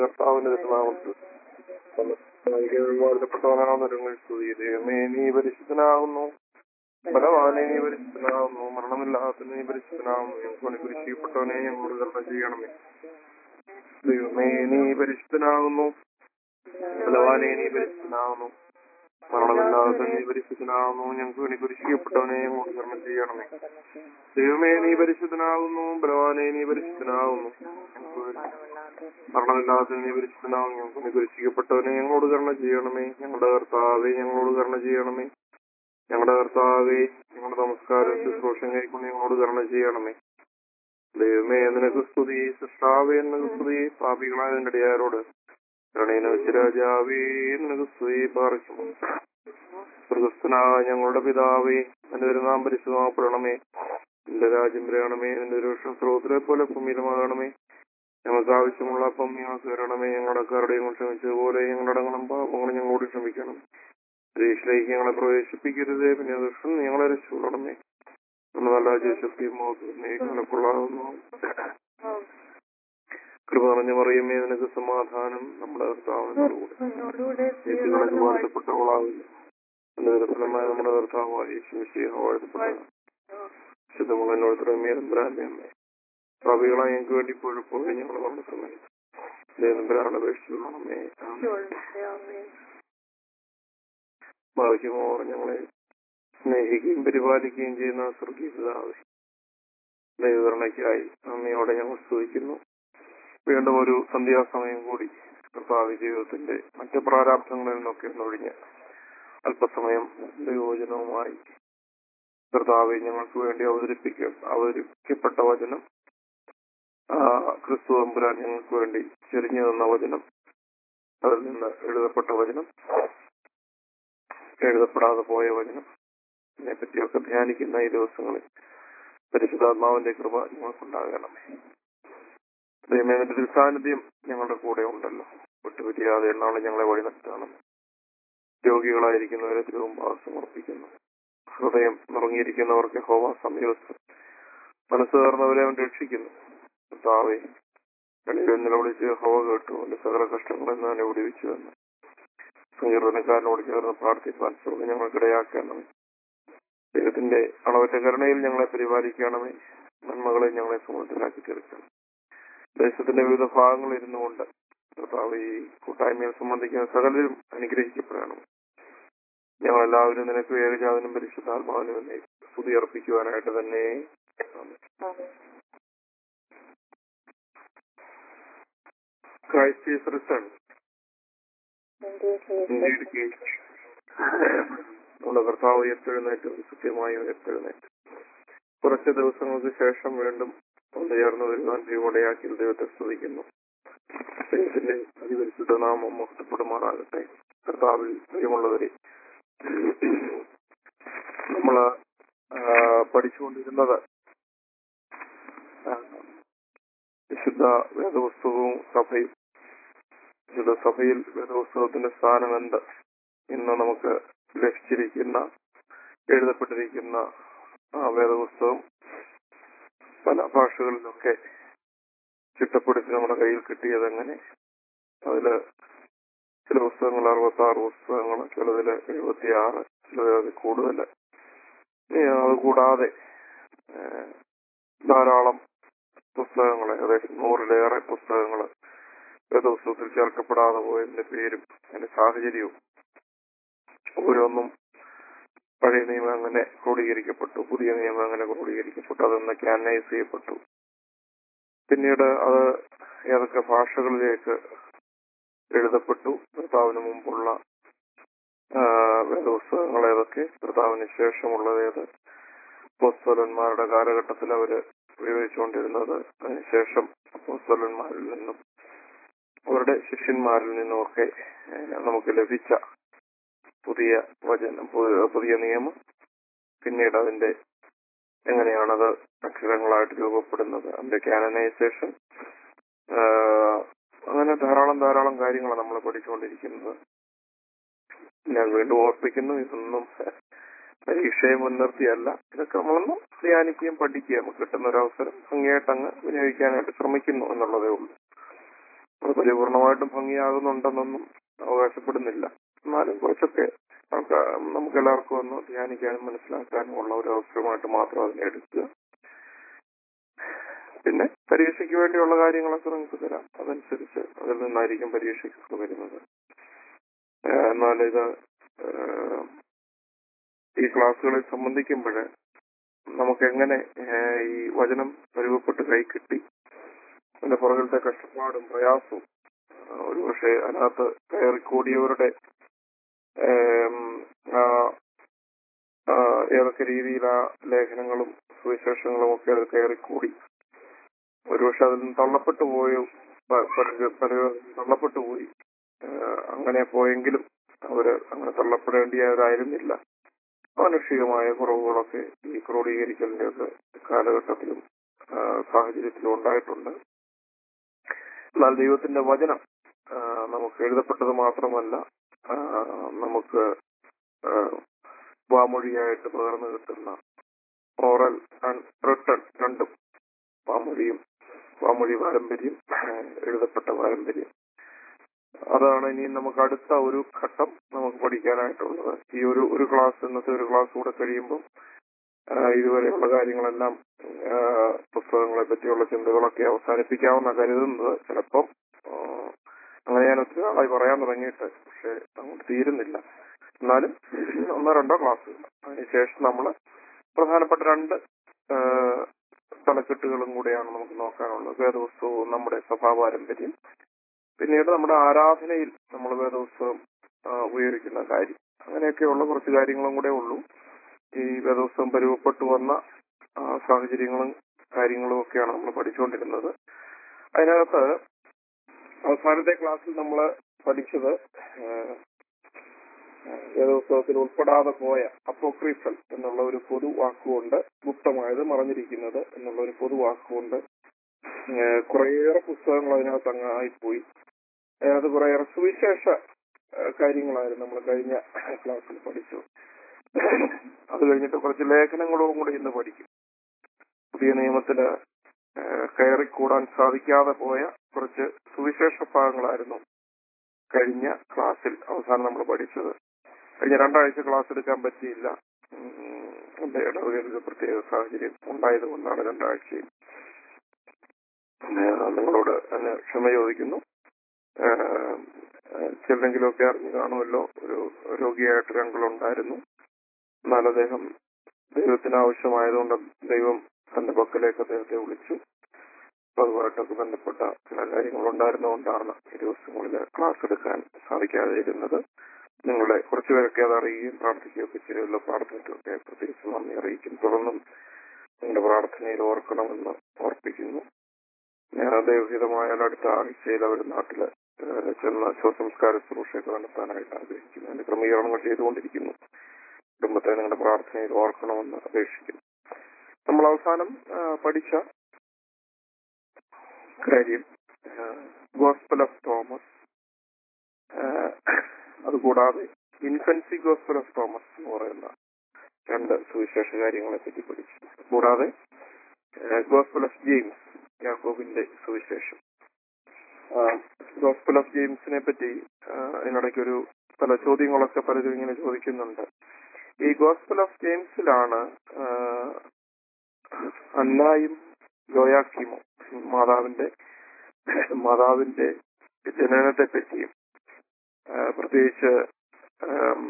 കർത്താവിന്റെ തിരുനാമത്തിൽ വാഴ്ത്തപ്പെട്ടവനാകുന്ന സ്തുതി ദൈവമേ നീ പരിശുദ്ധനാകുന്നു ബലവാനെ നീ പരിശുദ്ധനാകുന്നു മരണമില്ലാത്ത നീ പരിശുദ്ധനാകുന്നു ഞങ്ങൾക്ക് കുരിശിക്കപ്പെട്ടവനെ ഞങ്ങളോട് കർമ്മ ചെയ്യണമേ ദൈവമേ നീ പരിശുദ്ധനാകുന്നു ബലവാനെ നീ പരിശുദ്ധനാകുന്നു മരണമില്ലാത്ത നീ പരിശുദ്ധനാകുന്നു ഞങ്ങൾക്ക് വേണ്ടി കുരിശിക്കപ്പെട്ടവനെ ഞങ്ങളോട് കർമ്മം ചെയ്യണമേ ദൈവമേ നീ പരിശുദ്ധനാകുന്നു ബലവാനെ നീ പരിശുദ്ധനാകുന്നു ഞങ്ങൾക്ക് വേണ്ടി മരണമില്ലാത്ത നീ പരിശുദ്ധനാകുന്നു ഞങ്ങൾക്ക് വേണ്ടി കുരിശിക്കപ്പെട്ടവനെ ഞങ്ങളോട് കരുണ ചെയ്യണമേ ഞങ്ങളുടെ കർത്താവെ ഞങ്ങളോട് കരുണ ചെയ്യണമേ ഞങ്ങളുടെ കർത്താവെ ഞങ്ങളുടെ നമസ്കാരം ശുശ്രൂഷം കൈക്കൊണ്ട് ഞങ്ങളോട് കരുണ ചെയ്യണമേ ദൈവമേ നിനക്ക് സ്തുതി സൃഷ്ടാവേ നിനക്ക് സ്തുതി പാപികളായ നിന്റെ അടിയാരോട് കരുണയിനെ വെച്ച് രാജാവേ നിനക്ക് സ്തുതി പാർക്കുന്നു സ്വർഗസ്ഥനായ ഞങ്ങളുടെ പിതാവേ നിന്റെ തിരുനാം പരിശുദ്ധമാപ്പെടണമേ നിന്റെ രാജ്യം വരണമേ നിന്റെ രൂക്ഷം സ്രോതരെ പോലെ ഭൂമിയിലുമാകണമേ ഞങ്ങൾക്ക് ആവശ്യമുള്ള അപ്പം ഞങ്ങൾക്ക് തരണമേ ഞങ്ങളുടെ കാരുടെയും ക്ഷമിച്ചതുപോലെ ഞങ്ങളുടെ അടങ്ങളും പാപങ്ങളും ഞങ്ങളോട് ക്ഷമിക്കണം പരീക്ഷയിലേക്ക് ഞങ്ങളെ പ്രവേശിപ്പിക്കരുതേ പിന്നെ ദുഷ്ടം ഞങ്ങളെ രക്ഷപ്പെടണമേ നമ്മൾ നല്ല ശക്തിയും ഞങ്ങളെ കൊള്ളാവുന്നു കൃപ നിറഞ്ഞു പറയുമേ നിനക്ക് സമാധാനം നമ്മുടെ കർത്താവിനോടുകൂടെ യേശുവിനക്ക് വാഴ്ത്തപ്പെട്ടവളാവില്ല എന്റെ ഫലമായ നമ്മുടെ കർത്താവായ യേശു വാഴ്ത്തപ്പെട്ട ശുദ്ധമുള്ള എന്നോട് തുടങ്ങിയ അമ്മേ ഭാവികളായി ഞങ്ങൾക്ക് വേണ്ടി ഇപ്പോഴും ഞങ്ങൾ നമ്മുടെ സമയത്ത് ദേവനമ്പരാണ് അപേക്ഷിച്ചുകൊള്ളണമേ ഭാഗ്യമോ ഞങ്ങളെ സ്നേഹിക്കുകയും പരിപാലിക്കുകയും ചെയ്യുന്ന സ്വർഗീയ പിതാവേ ദൈവകരണയ്ക്കായി നന്ദിയോടെ ഞങ്ങൾ സ്തുതിക്കുന്നു വീണ്ടും ഒരു സന്ധ്യാസമയം കൂടി കർത്താവ് ജീവിതത്തിന്റെ മറ്റ് പ്രാരാബ്ധങ്ങളിൽ നിന്നൊക്കെ ഒന്നൊഴിഞ്ഞ് അല്പസമയം ദൈവവചനവുമായി കർത്താവെ ഞങ്ങൾക്ക് വേണ്ടി അവതരിപ്പിക്ക അവതരിപ്പിക്കപ്പെട്ട വചനം ക്രിസ്തു തമ്പുരാൻ ഞങ്ങൾക്ക് വേണ്ടി ചെരിഞ്ഞു തന്ന വചനം അതിൽ നിന്ന് എഴുതപ്പെട്ട വചനം എഴുതപ്പെടാതെ പോയ വചനം ഇതിനെപ്പറ്റിയൊക്കെ ധ്യാനിക്കുന്ന ഈ ദിവസങ്ങളിൽ പരിശുദ്ധാത്മാവിന്റെ കൃപ ഞങ്ങൾക്കുണ്ടാകണമേ ദൈവമേന്റെ സാന്നിധ്യം ഞങ്ങളുടെ കൂടെ ഉണ്ടല്ലോ വിട്ടുപിരിയാതെ എന്നാണ് ഞങ്ങളെ വഴി നടത്തണം രോഗികളായിരിക്കുന്നവരെ തിരുവുമ്പാവ് സമർപ്പിക്കുന്നു ഹൃദയം നുറങ്ങിയിരിക്കുന്നവർക്ക് ഹോവ സമീപസ്ഥ മനസ്സ് കയറുന്നവരെ അവൻ രക്ഷിക്കുന്നു കർത്താവെ കണിയിൽ നിലവിളിച്ച് ഹോവ കേട്ടു അവന്റെ സകല കഷ്ടങ്ങളിൽ നിന്ന് അവനെ വിടുവിച്ചു എന്ന് സങ്കീർത്തനക്കാരനോട് ചേർന്ന് പ്രാർത്ഥിപ്പാൻ സ്വർഗം ഞങ്ങൾക്കിടയാക്കണമേ ദൈവത്തിന്റെ അളവറ്റ കരുണയിൽ ഞങ്ങളെ പരിപാലിക്കണമേ നന്മകളെ ഞങ്ങളെ സമൂഹത്തിലാക്കി തീർക്കണം ദേശത്തിന്റെ വിവിധ ഭാഗങ്ങളിൽ ഇരുന്നുകൊണ്ട് കർത്താവ് ഈ കൂട്ടായ്മയിൽ സംബന്ധിക്കുന്ന സകലരും അനുഗ്രഹിക്കപ്പെടണം ഞങ്ങളെല്ലാവരും നിനക്ക് ഏകജാതനും പരിശുദ്ധാത്മാവിനും എന്നെ സ്തുതി അർപ്പിക്കുവാനായിട്ട് തന്നെ Christ is risen. Indeed he is. നമ്മുടെ കർത്താവ് ഉയർത്തെഴുന്നേറ്റ് സത്യമായി ഉയർത്തെഴുന്നേറ്റ് കുറച്ച് ദിവസങ്ങൾക്ക് ശേഷം വീണ്ടും ഒന്ന് ചേർന്ന് വരുവാൻ ദൈവോടെയാക്കി ദൈവത്തെ സ്തുതിക്കുന്നു ദൈവത്തിന്റെ അതിപരിശുദ്ധ നാമം മുഹത്തപ്പെടുമാറാകട്ടെ കർത്താവിൽ പ്രിയമുള്ളവരെ നമ്മള് പഠിച്ചുകൊണ്ടിരുന്നത് വിശുദ്ധ വേദപുസ്തകവും സഭയും വിശുദ്ധ സഭയിൽ വേദപുസ്തകത്തിന്റെ സ്ഥാനം എന്ത് ഇന്ന് നമുക്ക് ലഭിച്ചിരിക്കുന്ന എഴുതപ്പെട്ടിരിക്കുന്ന ആ വേദപുസ്തകം പല ഭാഷകളിലൊക്കെ ചിട്ടപ്പെടുത്തി നമ്മുടെ കയ്യിൽ കിട്ടിയത് എങ്ങനെ അതില് ചില പുസ്തകങ്ങൾ അറുപത്തി ആറ് പുസ്തകങ്ങൾ ചിലതില് എഴുപത്തിയാറ് ചിലതിൽ കൂടുതൽ അത് കൂടാതെ ധാരാളം പുസ്തകങ്ങൾ ഏകദേശം നൂറിലേറെ പുസ്തകങ്ങൾ വേദപുസ്തകത്തിൽ ചേർക്കപ്പെടാതെ പോയതിന്റെ പേരും അതിന്റെ സാഹചര്യവും ഓരോന്നും പഴയ നിയമം അങ്ങനെ ക്രോഡീകരിക്കപ്പെട്ടു പുതിയ നിയമം അങ്ങനെ ക്രോഡീകരിക്കപ്പെട്ടു അതൊന്ന് ക്യാനൈസ് ചെയ്യപ്പെട്ടു പിന്നീട് അത് ഏതൊക്കെ ഭാഷകളിലേക്ക് എഴുതപ്പെട്ടു കർത്താവിന് മുമ്പുള്ള വേദപുസ്തകങ്ങൾ ഏതൊക്കെ കർത്താവിന് ശേഷമുള്ളത് ഏത് അപ്പോസ്തലന്മാരുടെ കാലഘട്ടത്തിൽ അവര് ഉപയോഗിച്ചുകൊണ്ടിരുന്നത് അതിനുശേഷം അപ്പോസ്തലന്മാരിൽ നിന്നും അവരുടെ ശിഷ്യന്മാരിൽ നിന്നുമൊക്കെ നമുക്ക് ലഭിച്ച പുതിയ വചനം പുതിയ നിയമം പിന്നീട് അതിന്റെ എങ്ങനെയാണത് അക്ഷരങ്ങളായിട്ട് രൂപപ്പെടുന്നത് അതിന്റെ കാനനൈസേഷൻ അങ്ങനെ ധാരാളം ധാരാളം കാര്യങ്ങളാണ് നമ്മൾ പഠിച്ചുകൊണ്ടിരിക്കുന്നത് ഞാൻ വീണ്ടും ഓർപ്പിക്കുന്നു ഇതൊന്നും പരീക്ഷയെ മുൻനിർത്തിയല്ല ഇതൊക്കെ നമ്മളൊന്ന് ധ്യാനിക്കുകയും പഠിക്കുകയും നമുക്ക് കിട്ടുന്ന ഒരു അവസരം ഭംഗിയായിട്ട് അങ്ങ് വിനിയോഗിക്കാനായിട്ട് ശ്രമിക്കുന്നു എന്നുള്ളതേ ഉള്ളൂ അത് പരിപൂർണമായിട്ടും ഭംഗിയാകുന്നുണ്ടെന്നൊന്നും അവകാശപ്പെടുന്നില്ല എന്നാലും കുറച്ചൊക്കെ നമുക്ക് നമുക്ക് എല്ലാവർക്കും ഒന്ന് ധ്യാനിക്കാനും മനസ്സിലാക്കാനും ഉള്ള ഒരു അവസരമായിട്ട് മാത്രം അതിനെ എടുക്കുക പിന്നെ പരീക്ഷയ്ക്ക് വേണ്ടിയുള്ള കാര്യങ്ങളൊക്കെ നിങ്ങൾക്ക് തരാം അതനുസരിച്ച് അതിൽ നിന്നായിരിക്കും പരീക്ഷയ്ക്കൊക്കെ വരുന്നത് ഏഹ് എന്നാൽ ഇത് ഏഹ് ഈ ക്ലാസ്സുകളിൽ സംബന്ധിക്കുമ്പോൾ നമുക്ക് എങ്ങനെ ഏഹ് ഈ വചനം പരുവപ്പെട്ട് കൈ കിട്ടി അതിന്റെ പുറകിലത്തെ കഷ്ടപ്പാടും പ്രയാസവും ആഹ് ഒരുപക്ഷെ അതിനകത്ത് കയറിക്കൂടിയവരുടെ ഏം, ആ, ആ, ഏതൊക്കെ രീതിയിൽ ആ ലേഖനങ്ങളും സുവിശേഷങ്ങളും ഒക്കെ അത് കയറിക്കൂടി ഒരുപക്ഷെ അതിൽ നിന്ന് തള്ളപ്പെട്ടു പോയോ പ- പല- പല- തള്ളപ്പെട്ടു പോയി ഏഹ് അങ്ങനെ പോയെങ്കിലും അവര് അങ്ങനെ തള്ളപ്പെടേണ്ടിയവരായിരുന്നില്ല മാനുഷികമായ കുറവുകളൊക്കെ ഈ ക്രോഡീകരിക്കലിന്റെ ഒക്കെ കാലഘട്ടത്തിലും ആ, സാഹചര്യത്തിലും ഉണ്ടായിട്ടുണ്ട് എന്നാൽ ദൈവത്തിന്റെ വചനം ആ, നമുക്ക് എഴുതപ്പെട്ടത് മാത്രമല്ല ആ, നമുക്ക് ആ, വാമൊഴിയായിട്ട് പകർന്നു കിട്ടുന്ന ഓറൽ ആൻഡ് റിട്ടൺ രണ്ടും വാമൊഴിയും വാമൊഴി പാരമ്പര്യം എഴുതപ്പെട്ട പാരമ്പര്യം അതാണ് ഇനി നമുക്ക് അടുത്ത ഒരു ഘട്ടം നമുക്ക് പഠിക്കാനായിട്ടുള്ളത് ഈ ഒരു ഒരു ക്ലാസ് ഇന്നത്തെ ഒരു ക്ലാസ് കൂടെ കഴിയുമ്പോൾ ആ, ഇതുവരെയുള്ള കാര്യങ്ങളെല്ലാം ആ, പുസ്തകങ്ങളെ പറ്റിയുള്ള ചിന്തകളൊക്കെ അവസാനിപ്പിക്കാമെന്ന കരുതുന്നത് ചിലപ്പം ആ, അങ്ങനെ ഞാൻ ഒത്തിരി നാളായി പറയാൻ തുടങ്ങിയിട്ട് പക്ഷെ അങ്ങോട്ട് തീരുന്നില്ല എന്നാലും ഒന്നോ രണ്ടോ ക്ലാസ് അതിനുശേഷം നമ്മൾ പ്രധാനപ്പെട്ട രണ്ട് ആ, തലക്കെട്ടുകളും കൂടെയാണ് നമുക്ക് നോക്കാനുള്ളത് വേദപുസ്തകവും നമ്മുടെ സഭാപാരമ്പര്യം പിന്നീട് നമ്മുടെ ആരാധനയിൽ നമ്മൾ വേദപുസ്തകം ആ, ഉപയോഗിക്കുന്ന കാര്യം അങ്ങനെയൊക്കെയുള്ള കുറച്ച് കാര്യങ്ങളും കൂടെ ഉള്ളൂ ഈ വേദപുസ്തകം പരുവപ്പെട്ടു വന്ന ആ, സാഹചര്യങ്ങളും കാര്യങ്ങളും ഒക്കെയാണ് നമ്മൾ പഠിച്ചുകൊണ്ടിരുന്നത് അതിനകത്ത് അവസാനത്തെ ക്ലാസ്സിൽ നമ്മൾ പഠിച്ചത് ആ, വേദപുസ്തകത്തിൽ ഉൾപ്പെടാതെ പോയ അപ്പോക്രീഫൽ എന്നുള്ള ഒരു പൊതു വാക്കുകൊണ്ട് ഗുപ്തമായത് മറഞ്ഞിരിക്കുന്നത് എന്നുള്ള ഒരു പൊതു വാക്കുകൊണ്ട് ആ, കുറേയേറെ പുസ്തകങ്ങൾ അതിനകത്ത് അങ്ങ് ആയിപ്പോയി അതിനകത്ത് കുറേയേറെ സുവിശേഷ ആ, കാര്യങ്ങളായിരുന്നു നമ്മൾ കഴിഞ്ഞ ക്ലാസ്സിൽ പഠിച്ചു അത് കഴിഞ്ഞിട്ട് കുറച്ച് ലേഖനങ്ങളും കൂടി ഇന്ന് പഠിക്കും പുതിയ നിയമത്തില് ആ, കയറിക്കൂടാൻ സാധിക്കാതെ പോയ കുറച്ച് സുവിശേഷ ഭാഗങ്ങളായിരുന്നു കഴിഞ്ഞ ക്ലാസ്സിൽ അവസാനം നമ്മൾ പഠിച്ചത് കഴിഞ്ഞ രണ്ടാഴ്ച ക്ലാസ് എടുക്കാൻ പറ്റിയില്ല ഉം, എന്റെ ഇടവകയിൽ ഒരു പ്രത്യേക സാഹചര്യം ഉണ്ടായത് കൊണ്ടാണ് രണ്ടാഴ്ചയും ആ, നിങ്ങളോട് തന്നെ ക്ഷമ ചോദിക്കുന്നു ആഹ് ചിലരെങ്കിലുമൊക്കെ അറിഞ്ഞു കാണുമല്ലോ ഒരു രോഗിയായിട്ട് രംഗങ്ങളുണ്ടായിരുന്നു എന്നാൽ അദ്ദേഹം ദൈവത്തിന് ആവശ്യമായതുകൊണ്ട് ദൈവം തന്റെ പക്കലേക്ക് അദ്ദേഹത്തെ വിളിച്ചു അപ്പൊ അതുമായിട്ടൊക്കെ ബന്ധപ്പെട്ട ചില കാര്യങ്ങൾ ഉണ്ടായിരുന്നുകൊണ്ടാണ് ഈ ദിവസങ്ങളിൽ ക്ലാസ് എടുക്കാൻ സാധിക്കാതെ ഇരുന്നത് നിങ്ങളെ കുറച്ചുപേരൊക്കെ അത് അറിയുകയും പ്രാർത്ഥിക്കുകയൊക്കെ ചെയ്യുമല്ലോ പ്രാർത്ഥനയ്ക്കൊക്കെ പ്രത്യേകിച്ച് നന്ദി അറിയിക്കും തുടർന്നും നിങ്ങളുടെ പ്രാർത്ഥനയിൽ ഓർക്കണമെന്ന് ഓർപ്പിക്കുന്നു ഞാൻ ദൈവഹിതമായ അടുത്ത ആഴ്ചയിൽ അവർ നാട്ടില് ഏഹ് ചെന്ന് ശവസംസ്കാര ശുശ്രൂഷയൊക്കെ നടത്താനായിട്ട് ആഗ്രഹിക്കുന്നു അതിന്റെ ക്രമീകരണങ്ങൾ ചെയ്തുകൊണ്ടിരിക്കുന്നു കുടുംബത്തെ നിങ്ങളുടെ പ്രാർത്ഥനയിൽ ഓർക്കണമെന്ന് അപേക്ഷിക്കുന്നു നമ്മൾ അവസാനം ആ, പഠിച്ച കാര്യം ഗോസ്പൽ ഓഫ് തോമസ് ആ, അതുകൂടാതെ ഇൻഫൻസി ഗോസ്പൽ ഓഫ് തോമസ് എന്ന് പറയുന്ന രണ്ട് സുവിശേഷ കാര്യങ്ങളെ പറ്റി പഠിച്ചു കൂടാതെ ഗോസ്പൽ ഓഫ് ജെയിംസ് യാക്കോബിന്റെ സുവിശേഷം ഗോസ്പൽ ഓഫ് ജെയിംസിനെ പറ്റി ആ, അതിനിടയ്ക്കൊരു പല ചോദ്യങ്ങളൊക്കെ പലരും ഇങ്ങനെ ചോദിക്കുന്നുണ്ട് ഈ ഗോസ്പൽ ഓഫ് ജെയിംസിലാണ് ആ, അന്നായും യോയാക്കീമോ മാതാവിന്റെ മാതാവിന്റെ ജനനത്തെ പറ്റിയും ആ, പ്രത്യേകിച്ച് ആം,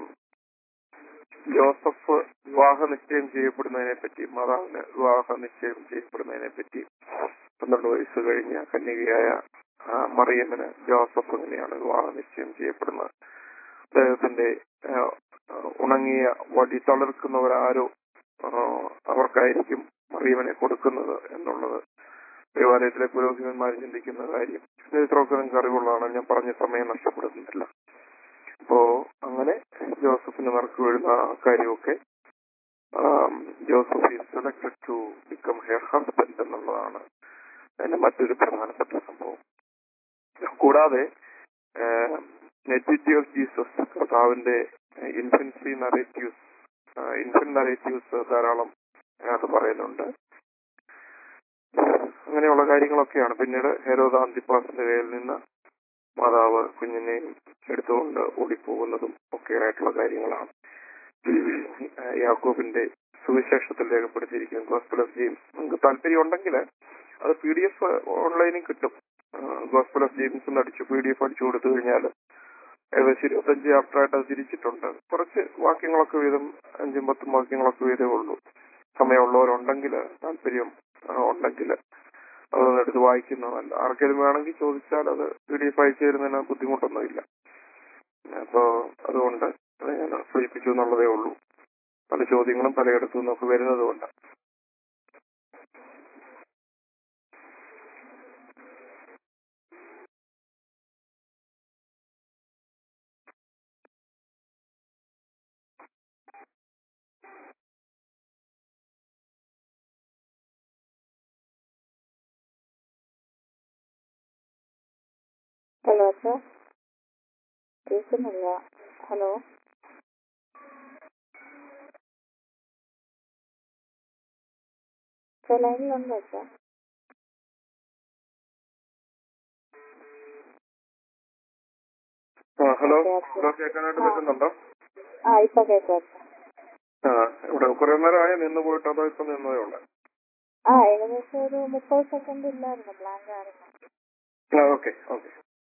ജോസഫ് വിവാഹ നിശ്ചയം ചെയ്യപ്പെടുന്നതിനെ പറ്റി മാതാവിന് വിവാഹ നിശ്ചയം ചെയ്യപ്പെടുന്നതിനെ പറ്റി പന്ത്രണ്ട് വയസ്സ് കഴിഞ്ഞ കന്യകയായ ആ, മറിയമ്മന് ജോസഫ് എങ്ങനെയാണ് വിവാഹ നിശ്ചയം ചെയ്യപ്പെടുന്നത് അദ്ദേഹത്തിന്റെ ആ, ആ, ഉണങ്ങിയ വടി തളിർക്കുന്നവരാരോ ആ, അവർക്കായിരിക്കും മറിയമ്മനെ കൊടുക്കുന്നത് എന്നുള്ളത് ദേവാലയത്തിലെ പുരോഹിതന്മാർ ചിന്തിക്കുന്ന കാര്യം ചരിത്രമൊക്കെ നിങ്ങൾക്ക് അറിവുള്ളതാണ് ഞാൻ പറഞ്ഞ സമയം നഷ്ടപ്പെടുന്നില്ല അപ്പോ അങ്ങനെ ജോസഫിന് നറുക്ക് വീഴുന്ന ആ കാര്യമൊക്കെ ആം, Joseph is selected to become her husband എന്നുള്ളതാണ് അതിന്റെ മറ്റൊരു പ്രധാനപ്പെട്ട സംഭവം കൂടാതെ നെറ്റിറ്റി ഓഫ് ജീസസ് കർത്താവിന്റെ ഇൻഫൻസി നറേറ്റീവ്സ് ഇൻഫന്റ് നറേറ്റീവ്സ് ധാരാളം അതിനകത്ത് പറയുന്നുണ്ട് അങ്ങനെയുള്ള കാര്യങ്ങളൊക്കെയാണ് പിന്നീട് ഹെരോദ അന്തിപ്പാസിന്റെ കയ്യിൽ നിന്ന് മാതാവ് കുഞ്ഞിനെയും എടുത്തുകൊണ്ട് ഓടിപ്പോകുന്നതും ഒക്കെ ആയിട്ടുള്ള കാര്യങ്ങളാണ് ഏഹ് യാക്കോബിന്റെ സുവിശേഷത്തിൽ രേഖപ്പെടുത്തിയിരിക്കുന്ന ഗോസ്പൽ ഓഫ് ജെയിംസ് നിങ്ങൾക്ക് താല്പര്യം ഉണ്ടെങ്കിൽ അത് പി ഡി എഫ് ഓൺലൈനിൽ കിട്ടും ഗോസ്പൽ ഓഫ് ജെയിംസ് എന്ന് അടിച്ചു പി ഡി എഫ് അടിച്ചു കൊടുത്തു കഴിഞ്ഞാൽ ഏകദേശം ഇരുപത്തഞ്ച് ചാപ്റ്ററായിട്ട് അത് തിരിച്ചിട്ടുണ്ട് കുറച്ച് വാക്യങ്ങളൊക്കെ വീതം അഞ്ചും പത്തും വാക്യങ്ങളൊക്കെ വീതമേ ഉള്ളൂ സമയമുള്ളവരുണ്ടെങ്കിൽ താല്പര്യം ആ, ഉണ്ടെങ്കിൽ അതൊന്ന് എടുത്ത് വായിക്കുന്നതല്ല ആർക്കെങ്കിലും വേണമെങ്കിൽ ചോദിച്ചാൽ അത് പി ഡി എഫ് അയച്ചു തരുന്നതിന് ബുദ്ധിമുട്ടൊന്നുമില്ല അപ്പോ അതുകൊണ്ട് അത് ഞാൻ സൂചിപ്പിച്ചു എന്നുള്ളതേ ഉള്ളൂ പല ചോദ്യങ്ങളും പലയിടത്തു നിന്നൊക്കെ വരുന്നതുകൊണ്ട് ഹലോ സർ കേൾക്കുന്നില്ല ഹലോ സർ ലൈനിലുണ്ടോ സർ ആ ഹലോ ഓക്കെ, ഓക്കെ. ഹലോ കേൾക്കാനായിട്ട് ആ. പറ്റുന്നുണ്ടോ ആ ഇപ്പൊ കേൾക്കാം സർ ആ ഇവിടെ കുറെ നേരമായി നിന്ന് പോയിട്ട് അതോ ഇപ്പൊ നിന്നതേ ഉള്ളൂ ആ ഏകദേശം ഒരു മുപ്പത് സെക്കൻഡ് ഇല്ലായിരുന്നു ബ്ലാങ്ക് ആയിരുന്നു ആ ഓക്കെ ഓക്കെ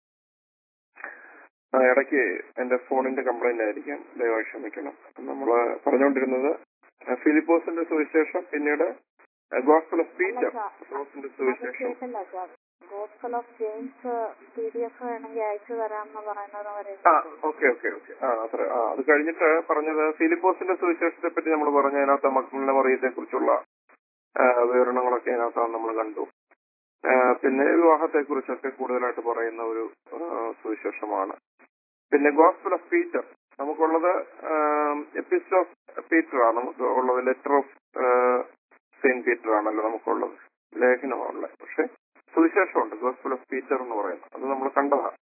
ആ ഇടയ്ക്ക് എന്റെ ഫോണിന്റെ കംപ്ലൈന്റ് ആയിരിക്കാം ദയവായി ക്ഷമിക്കണം നമ്മള് പറഞ്ഞുകൊണ്ടിരുന്നത് ഫിലിപ്പോസിന്റെ സുവിശേഷം പിന്നീട് ഗോസ്പൽ ഓഫ് പീറ്റർ അല്ല, ഫിലിപ്പോസിന്റെ അത് സുവിശേഷം കേട്ടില്ല sir gospel of James P D F വേണമെങ്കിൽ അയച്ചു തരാമെന്ന് പറയുന്നത് വരെ ആ ഓക്കെ ഓക്കെ ഓക്കെ ആ അത്ര ആ അത് കഴിഞ്ഞിട്ട് പറഞ്ഞത് ഫിലിപ്പോസിന്റെ സുവിശേഷത്തെ പറ്റി നമ്മൾ പറഞ്ഞ അതിനകത്ത് മക്കളുടെ മറിയത്തെ കുറിച്ചുള്ള വിവരണങ്ങളൊക്കെ അതിനകത്ത് നമ്മൾ കണ്ടു ആ, പിന്നെ വിവാഹത്തെ കുറിച്ചൊക്കെ കൂടുതലായിട്ട് പറയുന്ന ഒരു ആ, സുവിശേഷമാണ് പിന്നെ ഗോസ്പൽ ഓഫ് പീറ്റർ നമുക്കുള്ളത് എപ്പിസ്റ്റ് ഓഫ് പീറ്റർ ആണ് നമുക്ക് ഉള്ളത് ലെറ്റർ ഓഫ് സെയിന്റ് പീറ്റർ ആണല്ലോ നമുക്കുള്ളത് ലേഖനമാണുള്ളത് പക്ഷെ സുവിശേഷമുണ്ട് ഗോസ്പൽ ഓഫ് പീറ്റർ എന്ന് പറയുന്നത് അത് നമ്മൾ കണ്ടതാണ്